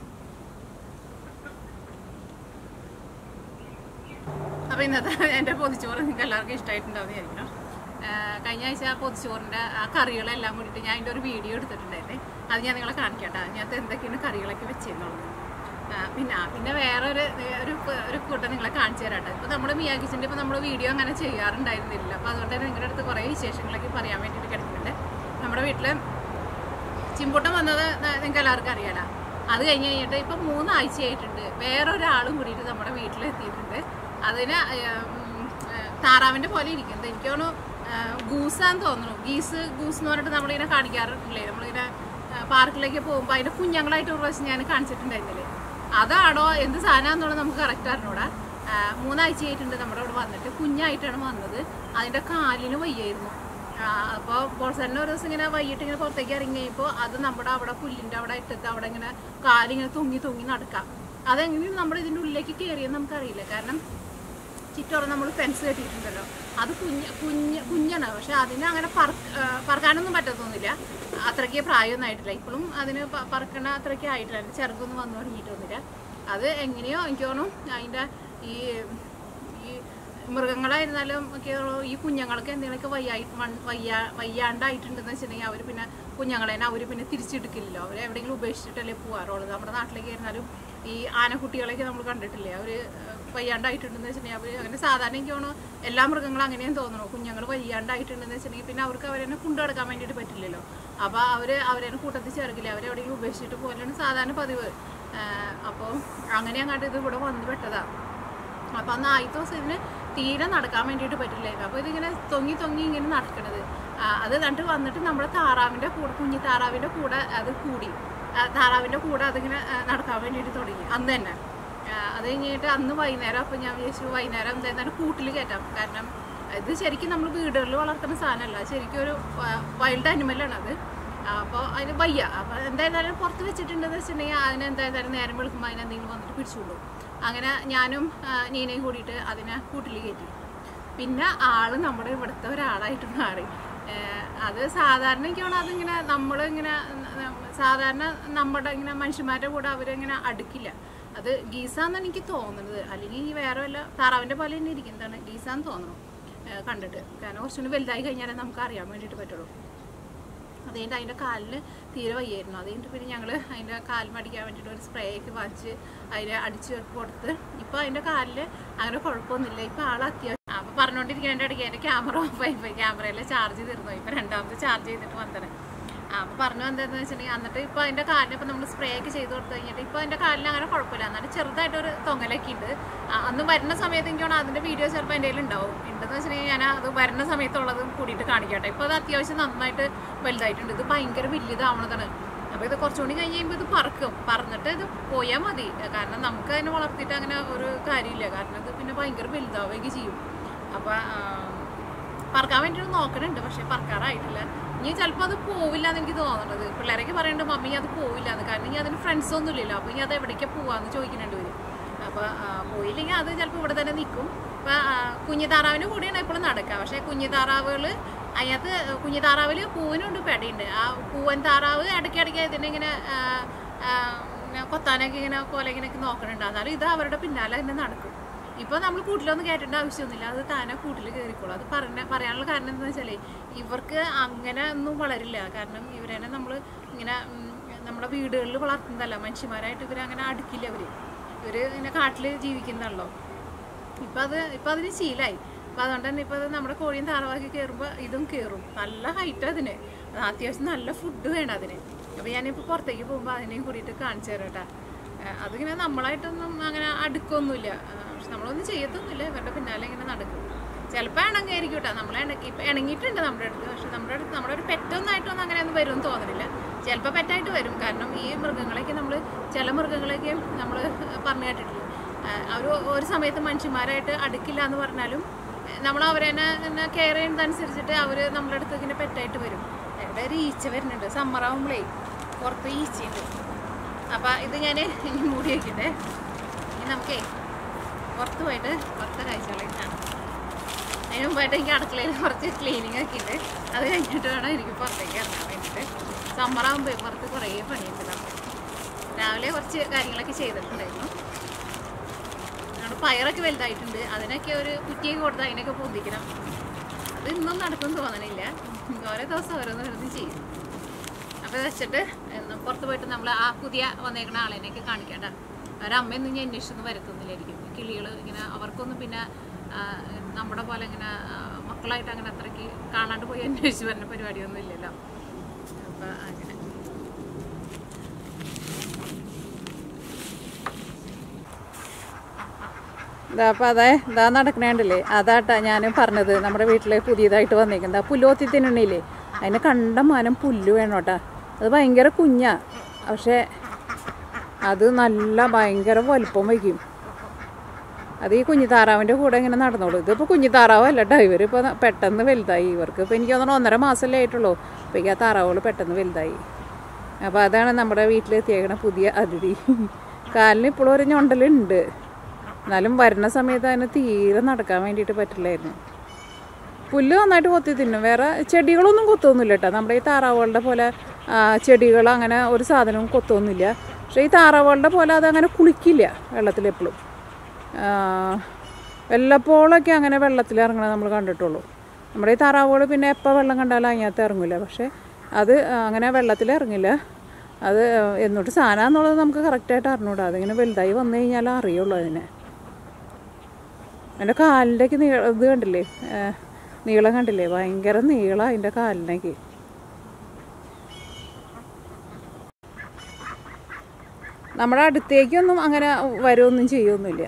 അപ്പോൾ ഇന്നത്തെ എൻ്റെ പൊതിച്ചോറ് നിങ്ങൾക്ക് എല്ലാവർക്കും ഇഷ്ടമായിട്ടുണ്ടാവും വിചാരിക്കണം ആ, കഴിഞ്ഞ ആഴ്ച പൊതിച്ചോറിൻ്റെ ആ കറികളെല്ലാം കൂടിയിട്ട് ഞാൻ അതിൻ്റെ ഒരു വീഡിയോ എടുത്തിട്ടുണ്ടായിരുന്നേ അത് ഞാൻ നിങ്ങളെ കാണിക്കട്ടെ അതിനകത്ത് എന്തൊക്കെയാണ് കറികളൊക്കെ വെച്ചിരുന്നുള്ളത് ആ, പിന്നെ ആ, പിന്നെ വേറെ ഒരു ഒരു പ- ഒരു കൂട്ടം നിങ്ങളെ കാണിച്ചു തരാട്ടെ ഇപ്പോൾ നമ്മുടെ മിയാക്കിച്ചിൻ്റെ ഇപ്പോൾ നമ്മൾ വീഡിയോ അങ്ങനെ ചെയ്യാറുണ്ടായിരുന്നില്ല അപ്പോൾ അതുകൊണ്ട് തന്നെ നിങ്ങളുടെ അടുത്ത് കുറേ വിശേഷങ്ങളൊക്കെ പറയാൻ വേണ്ടിയിട്ട് കിടക്കുന്നുണ്ട് നമ്മുടെ വീട്ടിൽ ചിമ്പൂട്ടം വന്നത് ന- നിങ്ങൾക്ക് എല്ലാവർക്കും അറിയാലോ അത് കഴിഞ്ഞ് കഴിഞ്ഞിട്ട് ഇപ്പം മൂന്നാഴ്ചയായിട്ടുണ്ട് വേറൊരാളും കൂടിയിട്ട് നമ്മുടെ വീട്ടിലെത്തിയിട്ടുണ്ട് അതിന് ഉം, ഏ, താറാവിൻ്റെ പോലെ ഇരിക്കുന്നത് എനിക്ക് തോന്നുന്നു ഏ, ഗൂസാന്ന് തോന്നുന്നു ഗീസ് ഗൂസ് എന്ന് പറഞ്ഞിട്ട് നമ്മളിങ്ങനെ കാണിക്കാറില്ലേ നമ്മളിങ്ങനെ ഏ, പാർക്കിലേക്ക് പോകുമ്പോൾ അതിൻ്റെ കുഞ്ഞുങ്ങളായിട്ട് ഒരു പ്രാവശ്യം ഞാൻ കാണിച്ചിട്ടുണ്ടായിരുന്നില്ലേ അതാണോ എന്ത് സാധനമാണെന്നുള്ളത് നമുക്ക് കറക്റ്റ് അറിഞ്ഞൂടാ ആ, മൂന്നാഴ്ചയായിട്ടുണ്ട് നമ്മുടെ ഇവിടെ വന്നിട്ട് കുഞ്ഞായിട്ടാണ് വന്നത് അതിൻ്റെ കാലിന് വയ്യായിരുന്നു അപ്പോൾ ബോൾസറിന് ഒരു ദിവസം ഇങ്ങനെ വൈകിട്ട് ഇങ്ങനെ പുറത്തേക്ക് ഇറങ്ങി കഴിയുമ്പോൾ അത് നമ്മുടെ അവിടെ പുല്ലിൻ്റെ അവിടെ ഇട്ടിട്ട് അവിടെ ഇങ്ങനെ കാലിങ്ങനെ തൂങ്ങി തൂങ്ങി നടക്കാം അതെങ്ങനെയും നമ്മൾ ഇതിൻ്റെ ഉള്ളിലേക്ക് കയറിയെന്ന് നമുക്കറിയില്ല കാരണം ചുറ്റോറം നമ്മൾ ഫെൻസ് കെട്ടിയിട്ടുണ്ടല്ലോ അത് കുഞ്ഞ് കുഞ്ഞ് കുഞ്ഞാണ് പക്ഷെ അതിന് അങ്ങനെ പറക്ക ആ, പറക്കാനൊന്നും പറ്റത്തൊന്നുമില്ല അത്രയ്ക്ക് പ്രായമൊന്നും ആയിട്ടില്ല ഇപ്പോഴും അതിന് പ- പറക്കണ അത്രയ്ക്ക് ആയിട്ടില്ല അതിൻ്റെ ചെറുക്കൊന്നും വന്നു തുടങ്ങിയിട്ടൊന്നുമില്ല അത് എങ്ങനെയോ എനിക്ക് തോന്നുന്നു അതിൻ്റെ ഈ ഈ മൃഗങ്ങളായിരുന്നാലും ഒക്കെ ഈ കുഞ്ഞുങ്ങൾക്ക് എന്തെങ്കിലുമൊക്കെ വയ്യായി വൺ- വയ്യാ വയ്യാണ്ടായിട്ടുണ്ടെന്ന് വെച്ചിട്ടുണ്ടെങ്കിൽ അവർ പിന്നെ കുഞ്ഞുങ്ങളെ അവർ പിന്നെ തിരിച്ചെടുക്കില്ലല്ലോ അവർ എവിടെയെങ്കിലും ഉപേക്ഷിച്ചിട്ടല്ലേ പോകാറുള്ളത് നമ്മുടെ നാട്ടിലേക്ക് ആയിരുന്നാലും ഈ ആനക്കുട്ടികളെയൊക്കെ നമ്മൾ കണ്ടിട്ടില്ലേ അവർ വയ്യാണ്ടായിട്ടുണ്ടെന്ന് വെച്ചിട്ടുണ്ടെങ്കിൽ അവർ അങ്ങനെ സാധാരണ എനിക്ക് തോന്നുന്നു എല്ലാ മൃഗങ്ങളും അങ്ങനെയും തോന്നുന്നു കുഞ്ഞുങ്ങൾ വയ്യാണ്ടായിട്ടുണ്ടെന്ന് വെച്ചിട്ടുണ്ടെങ്കിൽ പിന്നെ അവർക്ക് അവരെന്നെ കൊണ്ടു നടക്കാൻ വേണ്ടിയിട്ട് പറ്റില്ലല്ലോ അപ്പോൾ അവർ അവരെ കൂട്ടത്തിൽ ചേർക്കില്ല അവരെവിടെയെങ്കിലും ഉപേക്ഷിച്ചിട്ട് പോലെയാണ് സാധാരണ പതിവ് അപ്പോൾ അങ്ങനെ അങ്ങോട്ട് ഇത് ഇവിടെ വന്നു പെട്ടതാണ് അപ്പോൾ അന്ന് ആദ്യത്തെ ദിവസം ഇതിന് തീരെ നടക്കാൻ വേണ്ടിയിട്ട് പറ്റില്ലായിരുന്നു അപ്പോൾ ഇതിങ്ങനെ തൊങ്ങി തൊങ്ങി ഇങ്ങനെ നടക്കണത് ആ, അത് കണ്ടിട്ട് വന്നിട്ട് നമ്മുടെ താറാവിൻ്റെ കൂടെ കുഞ്ഞി താറാവിൻ്റെ കൂടെ അത് കൂടി ആ, താറാവിൻ്റെ കൂടെ അതിങ്ങനെ ആ, നടക്കാൻ വേണ്ടിയിട്ട് തുടങ്ങി അന്ന് തന്നെ ആ, അത് കഴിഞ്ഞിട്ട് അന്ന് വൈകുന്നേരം അപ്പോൾ ഞാൻ വിചാരിച്ചു വൈകുന്നേരം എന്തായാലും കൂട്ടിൽ കയറ്റാം കാരണം ഇത് ശരിക്കും നമ്മൾ വീടുകളിൽ വളർത്തുന്ന സാധനമല്ല ശരിക്കും ഒരു വൈൽഡ് അനിമലാണ് അത് അപ്പോൾ അതിന് വയ്യ അപ്പോൾ എന്തായാലും പുറത്ത് വെച്ചിട്ടുണ്ടെന്ന് വെച്ചിട്ടുണ്ടെങ്കിൽ അതിന് എന്തായാലും നേരം വെളുക്കുമ്പോൾ അതിനെന്തെങ്കിലും വന്നിട്ട് പിടിച്ചുകൊള്ളൂ അങ്ങനെ ഞാനും ആ, നീനയും കൂടിയിട്ട് അതിനെ കൂട്ടിൽ കയറ്റി പിന്നെ ആള് നമ്മുടെ ഇവിടുത്തെ ഒരാളായിട്ട് മാറി ഏഹ് അത് സാധാരണ എനിക്ക് തോന്നുന്നു അതിങ്ങനെ നമ്മളിങ്ങനെ ന- സാധാരണ നമ്മുടെ ഇങ്ങനെ മനുഷ്യന്മാരുടെ കൂടെ അവരിങ്ങനെ അടുക്കില്ല അത് ഗീസാന്ന് എനിക്ക് തോന്നുന്നത് അല്ലെങ്കിൽ ഇനി വേറെ വല്ല താറാവിൻ്റെ പോലെ തന്നെ ഇരിക്കുന്നതാണ് ഗീസാന്ന് തോന്നുന്നു ഏഹ് കണ്ടിട്ട് കാരണം കുറച്ചുകൂടി വലുതായി കഴിഞ്ഞാലേ നമുക്ക് അറിയാൻ വേണ്ടിയിട്ട് പറ്റുള്ളൂ അത് കഴിഞ്ഞിട്ട് അതിൻ്റെ കാലിന് തീരെ വയ്യായിരുന്നു അത് കഴിഞ്ഞിട്ട് പിന്നെ ഞങ്ങൾ അതിൻ്റെ കാലിന് അടിക്കാൻ വേണ്ടിയിട്ട് ഒരു സ്പ്രേ ഒക്കെ വാങ്ങിച്ച് അതിനെ അടിച്ച് കൊടുത്ത് ഇപ്പോൾ അതിൻ്റെ കാലിൽ അങ്ങനെ കുഴപ്പമൊന്നുമില്ല ഇപ്പോൾ ആൾ അത്യാവശ്യം അപ്പോൾ പറഞ്ഞുകൊണ്ടിരിക്കുന്നതിൻ്റെ ഇടയ്ക്ക് എൻ്റെ ക്യാമറ ഓഫായി പോയി ക്യാമറയിൽ ചാർജ് തീർന്നു ഇപ്പോൾ രണ്ടാമത് ചാർജ് ചെയ്തിട്ട് വന്നത് അപ്പോൾ പറഞ്ഞു എന്താണെന്ന് വെച്ചിട്ടുണ്ടെങ്കിൽ എന്നിട്ട് ഇപ്പോൾ അതിൻ്റെ കാലിന് ഇപ്പോൾ നമ്മൾ സ്പ്രേ ഒക്കെ ചെയ്ത് കൊടുത്തു കഴിഞ്ഞിട്ട് ഇപ്പോൾ അതിൻ്റെ കാലിന് അങ്ങനെ കുഴപ്പമില്ല എന്നാലും ചെറുതായിട്ടൊരു തൊങ്ങലൊക്കെ ഉണ്ട് ആ, അന്ന് വരുന്ന സമയത്ത് എനിക്ക് തോന്നുന്നു അതിൻ്റെ വീഡിയോ ചിലപ്പോൾ എൻ്റെ കയ്യിൽ ഉണ്ടാവും ഉണ്ടെന്ന് വെച്ചിട്ടുണ്ടെങ്കിൽ ഞാൻ അത് വരുന്ന സമയത്തുള്ളത് കൂടിയിട്ട് കാണിക്കട്ടെ ഇപ്പോൾ അത് അത്യാവശ്യം നന്നായിട്ട് വലുതായിട്ടുണ്ട് ഇത് ഭയങ്കര വലിയതാവണതാണ് അപ്പോൾ ഇത് കുറച്ചുകൂടി കഴിഞ്ഞ് കഴിയുമ്പോൾ ഇത് പറക്കും പറന്നിട്ട് ഇത് പോയാൽ മതി കാരണം നമുക്ക് അതിനെ വളർത്തിയിട്ട് അങ്ങനെ ഒരു കാര്യമില്ല കാരണം ഇത് പിന്നെ ഭയങ്കര വലുതാവുകയൊക്കെ ചെയ്യും അപ്പോൾ പറക്കാൻ വേണ്ടിയിട്ട് നോക്കണുണ്ട് പക്ഷെ പറക്കാറായിട്ടില്ല ഇനി ചിലപ്പോൾ അത് പോവില്ല എന്ന് എനിക്ക് തോന്നുന്നത് പിള്ളേരൊക്കെ പറയുന്നുണ്ട് മമ്മി അത് പോവില്ല എന്ന് കാരണം ഇനി അതിന് ഫ്രണ്ട്സ് ഒന്നും ഇല്ലല്ലോ അപ്പോൾ ഇനി അത് എവിടേക്കാണ് പോവാന്ന് ചോദിക്കുന്നുണ്ട് ഇവര് അപ്പോൾ പോയില്ലെങ്കിൽ അത് ചിലപ്പോൾ ഇവിടെ തന്നെ നിൽക്കും ഇപ്പം കുഞ്ഞു താറാവിൻ്റെ കൂടെയാണ് എപ്പോഴും നടക്കുക പക്ഷേ കുഞ്ഞു താറാവുകൾ അതിനകത്ത് കുഞ്ഞു താറാവിൽ പൂവിനുണ്ട് പെടയുണ്ട് ആ പൂവൻ താറാവ് ഇടയ്ക്കിടയ്ക്ക് ഇതിനെ ഇങ്ങനെ ആ, ആ, ഇങ്ങനെ കൊത്താനൊക്കെ ഇങ്ങനെ പോലെ ഇങ്ങനെയൊക്കെ നോക്കണുണ്ട് എന്നാലും ഇത് അവരുടെ പിന്നാലെ തന്നെ നടക്കും ഇപ്പൊ നമ്മൾ കൂട്ടിലൊന്നും കയറ്റേണ്ട ആവശ്യമൊന്നുമില്ല അത് താനെ കൂട്ടിൽ കയറിക്കോളും അത് പറഞ്ഞ പറയാനുള്ള കാരണം എന്താ വെച്ചാലേ ഇവർക്ക് അങ്ങനെ ഒന്നും വളരില്ല കാരണം ഇവരെന്നെ നമ്മൾ ഇങ്ങനെ ഉം, നമ്മുടെ വീടുകളിൽ വളർത്തുന്നതല്ല മനുഷ്യന്മാരായിട്ട് ഇവരങ്ങനെ അടുക്കില്ല അവര് ഇവര് ഇങ്ങനെ കാട്ടിൽ ജീവിക്കുന്നതാണല്ലോ ഇപ്പൊ അത് ഇപ്പൊ അതിന് ശീലായി അപ്പൊ അതുകൊണ്ട് തന്നെ ഇപ്പൊ അത് നമ്മുടെ കോഴിയും താറാവാക്കി കയറുമ്പോ ഇതും കയറും നല്ല ഹൈറ്റ് അതിന് അത് അത്യാവശ്യം നല്ല ഫുഡ് വേണം അതിന് അപ്പൊ ഞാനിപ്പോ പുറത്തേക്ക് പോകുമ്പോ അതിനെയും കൂടിയിട്ട് കാണിച്ചു തരാം കേട്ടാ ഏഹ് അതിങ്ങനെ നമ്മളായിട്ടൊന്നും അങ്ങനെ അടുക്കൊന്നുമില്ല ഏഹ് പക്ഷെ നമ്മളൊന്നും ചെയ്യത്തൊന്നുമില്ല ഇവരുടെ പിന്നാലെ ഇങ്ങനെ നടക്കും ചിലപ്പോൾ ഇണങ്ങിയായിരിക്കും കേട്ടോ നമ്മൾ ഇണക്കി ഇപ്പം ഇണങ്ങിയിട്ടുണ്ട് നമ്മുടെ അടുത്ത് പക്ഷെ നമ്മുടെ അടുത്ത് നമ്മുടെ ഒരു പെറ്റൊന്നായിട്ടൊന്നും അങ്ങനെ ഒന്നും വരുമെന്ന് തോന്നുന്നില്ല ചിലപ്പോൾ പെറ്റായിട്ട് വരും കാരണം ഈ മൃഗങ്ങളെയൊക്കെ നമ്മൾ ചില മൃഗങ്ങളെയൊക്കെ നമ്മൾ പറഞ്ഞു കേട്ടിട്ടില്ല അവർ ഒരു സമയത്ത് മനുഷ്യന്മാരായിട്ട് അടുക്കില്ല എന്ന് പറഞ്ഞാലും നമ്മൾ അവരെ തന്നെ കെയർ ചെയ്യുന്നതനുസരിച്ചിട്ട് അവർ നമ്മുടെ അടുത്ത് ഇങ്ങനെ പെറ്റായിട്ട് വരും ഇവിടെ ഒരു ഈച്ച വരുന്നുണ്ട് സമ്മറാവുമ്പോഴേ പുറത്ത് ഈച്ചയുണ്ട് അപ്പം ഇത് ഞാൻ ഇനി മൂടി വയ്ക്കട്ടെ ഇനി നമുക്കേ പുറത്ത് പോയിട്ട് പുറത്തെ കാഴ്ചകളൊക്കെ കാണാം അതിന് മുമ്പായിട്ട് എനിക്ക് അടുക്കളയിൽ കുറച്ച് ക്ലീനിങ് ഒക്കെ ഉണ്ട് അത് കഴിഞ്ഞിട്ട് വേണം എനിക്ക് പുറത്തേക്ക് ഇറങ്ങാൻ വേണ്ടിയിട്ട് സമ്മറാകുമ്പോൾ പുറത്ത് കുറേ പണിയുണ്ട് നമുക്ക് രാവിലെ കുറച്ച് കാര്യങ്ങളൊക്കെ ചെയ്തിട്ടുണ്ടായിരുന്നു നമ്മുടെ പയറൊക്കെ വലുതായിട്ടുണ്ട് അതിനൊക്കെ ഒരു കുറ്റിയൊക്കെ കൊടുത്ത് അതിനൊക്കെ പൊന്തിക്കണം അത് ഇന്നും നടക്കും തോന്നണില്ല ഓരോ ദിവസം ഓരോന്ന് ഓരോന്ന് ചെയ്യും അപ്പോൾ ഇത് വെച്ചിട്ട് എന്ന് പുറത്ത് പോയിട്ട് നമ്മൾ ആ പുതിയ വന്നേക്കുന്ന ആളെയൊക്കെ കാണിക്കേണ്ട അവരമ്മയൊന്നും ഞാൻ അന്വേഷിച്ചൊന്നും വരത്തൊന്നുമില്ലായിരിക്കും കിളികൾ ഇങ്ങനെ അവർക്കൊന്നും പിന്നെ ആ, നമ്മുടെ പോലെ ഇങ്ങനെ ആ, മക്കളായിട്ട് അങ്ങനെ അത്രയ്ക്ക് കാണാണ്ട് പോയി അന്വേഷിച്ച് വരുന്ന പരിപാടിയൊന്നും ഇല്ലല്ലോ അപ്പം അങ്ങനെ ഇതാ അപ്പം അതെ ഇതാ നടക്കണേണ്ടല്ലേ അതാട്ടാ ഞാൻ പറഞ്ഞത് നമ്മുടെ വീട്ടിൽ പുതിയതായിട്ട് വന്നേക്കുന്നത് ആ പുല്ലോത്തി തിന്നണില്ലേ അതിന് കണ്ടമാനം പുല്ല് വേണം കേട്ടാ അത് ഭയങ്കര കുഞ്ഞാ പക്ഷേ അത് നല്ല ഭയങ്കര വലുപ്പം വയ്ക്കും അത് ഈ കുഞ്ഞു താറാവിൻ്റെ കൂടെ ഇങ്ങനെ നടന്നോളൂ ഇതിപ്പോൾ കുഞ്ഞു താറാവല്ല കേട്ടോ ഇവരിപ്പോൾ പെട്ടെന്ന് വലുതായി ഇവർക്ക് ഇപ്പോൾ എനിക്ക് തോന്നുന്നു ഒന്നര മാസമല്ലേ ആയിട്ടുള്ളൂ അപ്പോൾ ആ താറാവുകൾ പെട്ടെന്ന് വലുതായി അപ്പോൾ അതാണ് നമ്മുടെ വീട്ടിലെത്തിയേക്കണ പുതിയ അതിഥി കാലിന് ഇപ്പോഴും ഒരു ഞൊണ്ടലുണ്ട് എന്നാലും വരുന്ന സമയത്ത് അതിന് തീരെ നടക്കാൻ വേണ്ടിയിട്ട് പറ്റില്ലായിരുന്നു പുല്ല് നന്നായിട്ട് കൊത്തി തിന്നും വേറെ ചെടികളൊന്നും കൊത്തൊന്നുമില്ല കേട്ടോ നമ്മുടെ ഈ താറാവുകളുടെ പോലെ ആ, ചെടികൾ അങ്ങനെ ഒരു സാധനവും കൊത്തൊന്നുമില്ല പക്ഷേ ഈ താറാവുകളുടെ പോലെ അതങ്ങനെ കുളിക്കില്ല വെള്ളത്തിലെപ്പോഴും വല്ലപ്പോഴൊക്കെ അങ്ങനെ വെള്ളത്തിൽ ഇറങ്ങണത് നമ്മൾ കണ്ടിട്ടുള്ളൂ നമ്മുടെ ഈ താറാവുകൾ പിന്നെ എപ്പോൾ വെള്ളം കണ്ടാലും അതിനകത്ത് ഇറങ്ങില്ല പക്ഷേ അത് അങ്ങനെ വെള്ളത്തിൽ ഇറങ്ങില്ല അത് എന്നിട്ട് സാധനം എന്നുള്ളത് നമുക്ക് കറക്റ്റായിട്ട് അറിഞ്ഞൂടാ അതിങ്ങനെ വലുതായി വന്നു കഴിഞ്ഞാൽ അറിയുള്ളൂ അതിനെ എൻ്റെ കാലിൻ്റെയൊക്കെ നീ ഇത് കണ്ടില്ലേ ഏ, നീളം കണ്ടില്ലേ ഭയങ്കര നീളം അതിൻ്റെ കാലിനേക്ക് നമ്മുടെ അടുത്തേക്കൊന്നും അങ്ങനെ വരുമൊന്നും ചെയ്യൊന്നുമില്ല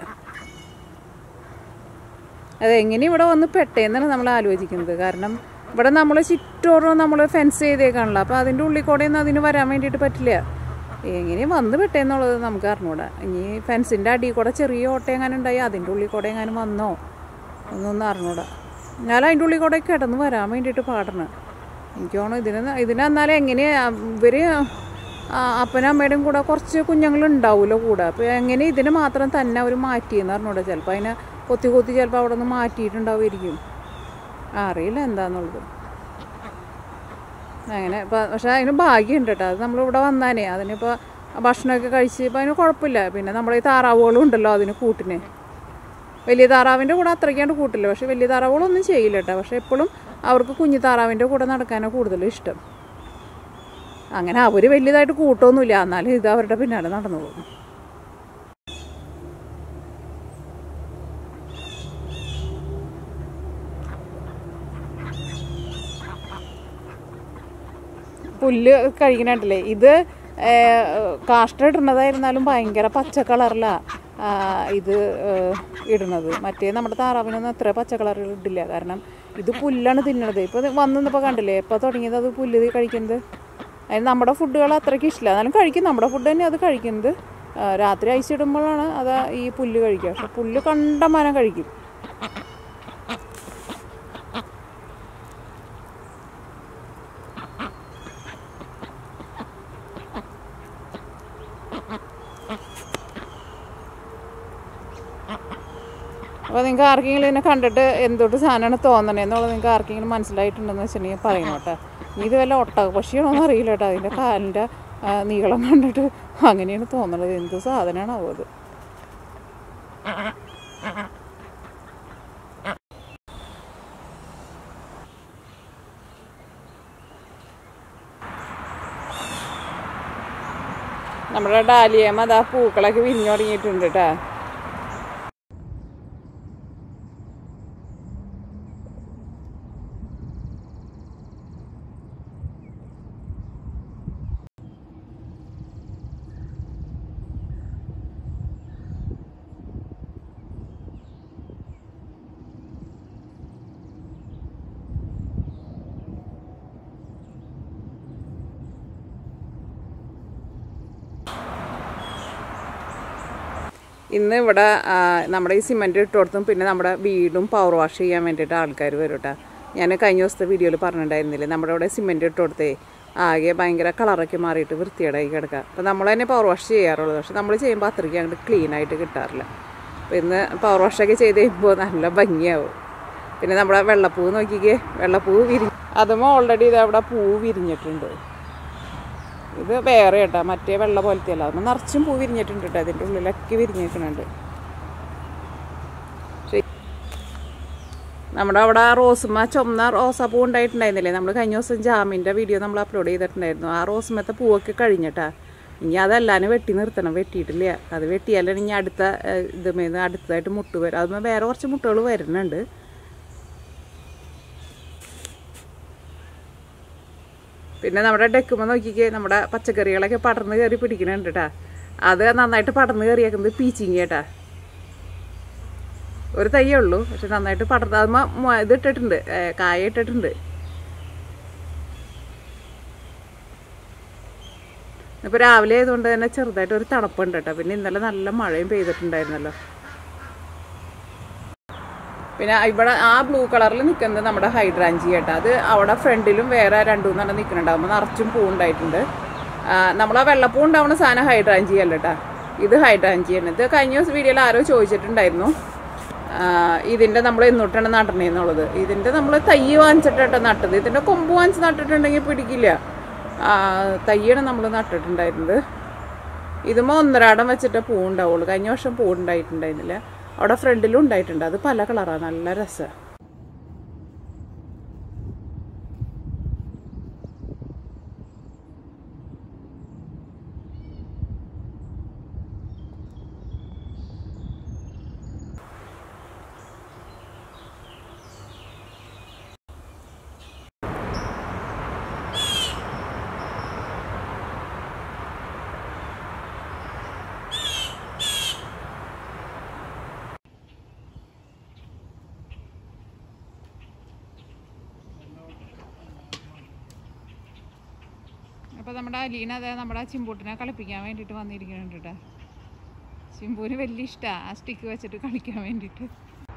അതെങ്ങനെ ഇവിടെ വന്ന് പെട്ടേന്നാണ് നമ്മൾ ആലോചിക്കുന്നത് കാരണം ഇവിടെ നമ്മൾ ചുറ്റോറും നമ്മൾ ഫെൻസ് ചെയ്തേക്കാണല്ലോ അപ്പോൾ അതിൻ്റെ ഉള്ളിൽ കൂടെ ഒന്നും അതിന് വരാൻ വേണ്ടിയിട്ട് പറ്റില്ല എങ്ങനെ വന്ന് പെട്ടേന്നുള്ളത് നമുക്ക് അറിഞ്ഞൂടാ ഇനി ഫെൻസിൻ്റെ അടിയിൽ കൂടെ ചെറിയ ഓട്ടം എങ്ങാനും ഉണ്ടായി അതിൻ്റെ ഉള്ളിൽ കൂടെ എങ്ങാനും വന്നോ ഒന്നൊന്നും അറിഞ്ഞൂടാ ഞാൻ അതിൻ്റെ ഉള്ളിൽ കൂടെ കിടന്ന് വരാൻ വേണ്ടിയിട്ട് പാടണം എനിക്ക് തോന്നുന്നു ഇതിന് ഇതിന് എന്നാലും എങ്ങനെയാ ഇവർ അപ്പനും അമ്മയുടെയും കൂടെ കുറച്ച് കുഞ്ഞുങ്ങൾ ഉണ്ടാവുമല്ലോ കൂടെ അപ്പോൾ എങ്ങനെ ഇതിന് മാത്രം തന്നെ അവർ മാറ്റിയെന്ന് അറിഞ്ഞൂടാ ചിലപ്പോൾ അതിനെ കൊത്തി കൊത്തി ചിലപ്പോൾ അവിടെ നിന്ന് മാറ്റിയിട്ടുണ്ടാവുമായിരിക്കും അറിയില്ല എന്താന്നുള്ളത് അങ്ങനെ പ- പക്ഷെ അതിന് ഭാഗ്യമുണ്ട് കേട്ടോ അത് നമ്മളിവിടെ വന്നാനേ അതിനിപ്പോൾ ഭക്ഷണമൊക്കെ കഴിച്ച് ഇപ്പം അതിന് കുഴപ്പമില്ല പിന്നെ നമ്മുടെ ഈ താറാവുകളും ഉണ്ടല്ലോ അതിന് കൂട്ടിന് വലിയ താറാവിൻ്റെ കൂടെ അത്രയ്ക്കാണ്ട് കൂട്ടില്ല പക്ഷെ വലിയ താറാവുകളൊന്നും ചെയ്യില്ല കേട്ടോ പക്ഷെ എപ്പോഴും അവർക്ക് കുഞ്ഞു താറാവിൻ്റെ കൂടെ നടക്കാനാണ് കൂടുതലും ഇഷ്ടം അങ്ങനെ അവർ വലിയതായിട്ട് കൂട്ടമൊന്നുമില്ല എന്നാലും ഇത് അവരുടെ പിന്നാലെ നടന്നു പോകും പുല്ല് കഴിക്കണല്ലേ ഇത് കാഷ്ട ഇടുന്നതായിരുന്നാലും ഭയങ്കര പച്ച കളറിലാണ് ഇത് ഏഹ്, ഇടുന്നത് മറ്റേ നമ്മുടെ താറാവിനൊന്നും അത്ര പച്ച കളറിൽ ഇടില്ല കാരണം ഇത് പുല്ലാണ് തിന്നണത് ഇപ്പോൾ വന്നു നിന്നപ്പോൾ കണ്ടില്ലേ എപ്പോൾ തുടങ്ങിയത് അത് പുല്ല് കഴിക്കുന്നത് അതിന് നമ്മുടെ ഫുഡുകൾ അത്രയ്ക്ക് ഇഷ്ടമില്ല എന്നാലും കഴിക്കും നമ്മുടെ ഫുഡ് തന്നെ അത് കഴിക്കുന്നത് ആ, രാത്രി അയച്ചിടുമ്പോഴാണ് അത് ഈ പുല്ല് കഴിക്കുക പക്ഷെ പുല്ല് കണ്ടമാനം കഴിക്കും അപ്പോൾ നിങ്ങൾക്ക് ആർക്കെങ്കിലും ഇതിനെ കണ്ടിട്ട് എന്തൊട്ട് സാധനമാണ് തോന്നണേ എന്നുള്ളത് നിങ്ങൾക്ക് ആർക്കെങ്കിലും മനസ്സിലായിട്ടുണ്ടെന്ന് വെച്ചിട്ടുണ്ടെങ്കിൽ പറയണം കേട്ടോ ഇനി ഇത് വല്ല ഒട്ടക പക്ഷിയാണോന്ന് അറിയില്ല കേട്ടോ അതിൻ്റെ കാലിൻ്റെ ആ, നീളം കണ്ടിട്ട് അങ്ങനെയാണ് തോന്നണത് എന്ത് സാധനമാണാവോ അത് നമ്മുടെ ഡാലിയമ്മ അതാ പൂക്കളൊക്കെ വിരിഞ്ഞു തുടങ്ങിയിട്ടുണ്ട് കേട്ടോ ഇന്ന് ഇവിടെ ആ, നമ്മുടെ ഈ സിമെൻറ്റ് ഇട്ട് കൊടുത്തും പിന്നെ നമ്മുടെ വീടും പവർ വാഷ് ചെയ്യാൻ വേണ്ടിയിട്ട് ആൾക്കാർ വരും കേട്ടോ ഞാൻ കഴിഞ്ഞ ദിവസത്തെ വീഡിയോയിൽ പറഞ്ഞിട്ടുണ്ടായിരുന്നില്ലേ നമ്മുടെ ഇവിടെ സിമെൻറ്റ് ഇട്ട് കൊടുത്തേ ആകെ ഭയങ്കര കളറൊക്കെ മാറിയിട്ട് വൃത്തിയേടായി കിടക്കുക അപ്പോൾ നമ്മൾ തന്നെ പവർ വാഷ് ചെയ്യാറുള്ളത് പക്ഷെ നമ്മൾ ചെയ്യുമ്പോൾ അത്രയ്ക്ക് അങ്ങോട്ട് ക്ലീൻ ആയിട്ട് കിട്ടാറില്ല അപ്പോൾ ഇന്ന് പവർ വാഷൊക്കെ ചെയ്ത് കഴിയുമ്പോൾ നല്ല ഭംഗിയാവും പിന്നെ നമ്മുടെ വെള്ളപ്പൂ നോക്കിക്കേ വെള്ളപ്പൂ വിരി അതും ഓൾറെഡി ഇത് അവിടെ പൂ വിരിഞ്ഞിട്ടുണ്ട് ഇത് വേറെ കേട്ടോ മറ്റേ വെള്ള പോലത്തെ അല്ല അതുമ്പോൾ നിറച്ചും പൂ വിരിഞ്ഞിട്ടുണ്ട് കേട്ടോ അതിൻ്റെ ഉള്ളിലൊക്കെ വിരിഞ്ഞിരിക്കുന്നുണ്ട് ശരി. നമ്മുടെ അവിടെ റോസുമ ചുമന്ന റോസാപ്പൂ ഉണ്ടായിട്ടുണ്ടായിരുന്നില്ലേ നമ്മൾ കഴിഞ്ഞ ദിവസം ജാമിൻ്റെ വീഡിയോ നമ്മൾ അപ്ലോഡ് ചെയ്തിട്ടുണ്ടായിരുന്നു ആ റോസുമത്തെ പൂവൊക്കെ കഴിഞ്ഞിട്ടാ ഇനി അതെല്ലാനും വെട്ടി നിർത്തണം വെട്ടിയിട്ടില്ല അത് വെട്ടിയാലും ഇനി അടുത്ത ഏഹ്, ഇതുമേന്ന് അടുത്തതായിട്ട് മുട്ട് വരും അതുമ്പോൾ വേറെ കുറച്ച് മുട്ടുകൾ വരുന്നുണ്ട് പിന്നെ നമ്മുടെ ഡെക്കുമ്പോൾ നോക്കിക്കേ നമ്മുടെ പച്ചക്കറികളൊക്കെ പടർന്ന് കയറി പിടിക്കുന്നുണ്ട് കേട്ടാ അത് നന്നായിട്ട് പടർന്ന് കയറിയേക്കുന്നത് പീച്ചിങ് കേട്ടാ ഒരു തയ്യേ ഉള്ളൂ പക്ഷെ നന്നായിട്ട് പടർന്ന് അത് മ- മ- ഇത് ഇട്ടിട്ടുണ്ട് ഏ, കായ ഇട്ടിട്ടുണ്ട് ഇപ്പോൾ രാവിലെ ആയതുകൊണ്ട് തന്നെ ചെറുതായിട്ട് ഒരു തണുപ്പുണ്ട് കേട്ടോ പിന്നെ ഇന്നലെ നല്ല മഴയും പെയ്തിട്ടുണ്ടായിരുന്നല്ലോ പിന്നെ ഇവിടെ ആ ബ്ലൂ കളറിൽ നിൽക്കുന്നത് നമ്മുടെ ഹൈഡ്രാഞ്ചി കേട്ടോ അത് അവിടെ ഫ്രണ്ടിലും വേറെ രണ്ടു മൂന്നെണ്ണം നിൽക്കുന്നുണ്ടാകുമ്പോൾ നിറച്ചും പൂ ഉണ്ടായിട്ടുണ്ട് ആ, നമ്മളാ വെള്ളപ്പൂ ഉണ്ടാവുന്ന സാധനം ഹൈഡ്രാഞ്ചി അല്ല കേട്ടോ ഇത് ഹൈഡ്രാഞ്ചി ആണ് ഇത് കഴിഞ്ഞ ദിവസം വീഡിയോയിൽ ആരോ ചോദിച്ചിട്ടുണ്ടായിരുന്നു ആ, ഇതിൻ്റെ നമ്മൾ എന്നോട്ടാണ് നടണേന്നുള്ളത് ഇതിൻ്റെ നമ്മൾ തൈ വാങ്ങിച്ചിട്ടാണ് നട്ടത് ഇതിൻ്റെ കൊമ്പ് വാങ്ങിച്ച് നട്ടിട്ടുണ്ടെങ്കിൽ പിടിക്കില്ല ആ, തയ്യാണ് നമ്മൾ നട്ടിട്ടുണ്ടായിരുന്നത് ഇതുമ്പോൾ ഒന്നരാടം വെച്ചിട്ട് പൂ ഉണ്ടാവുള്ളൂ കഴിഞ്ഞ വർഷം പൂ ഉണ്ടായിട്ടുണ്ടായിരുന്നില്ല അവിടെ ഫ്രണ്ടിലും ഉണ്ടായിട്ടുണ്ട് അത് പല കളറാണ് നല്ല രസമാണ് അപ്പോൾ നമ്മുടെ അലീന അതെ നമ്മുടെ ചിമ്പൂട്ടിനെ കളിപ്പിക്കാൻ വേണ്ടിയിട്ട് വന്നിരിക്കുന്നുണ്ട് കേട്ടോ ചിമ്പൂന് വലിയ ഇഷ്ടമാണ് ആ സ്റ്റിക്ക് വെച്ചിട്ട് കളിക്കാൻ വേണ്ടിയിട്ട്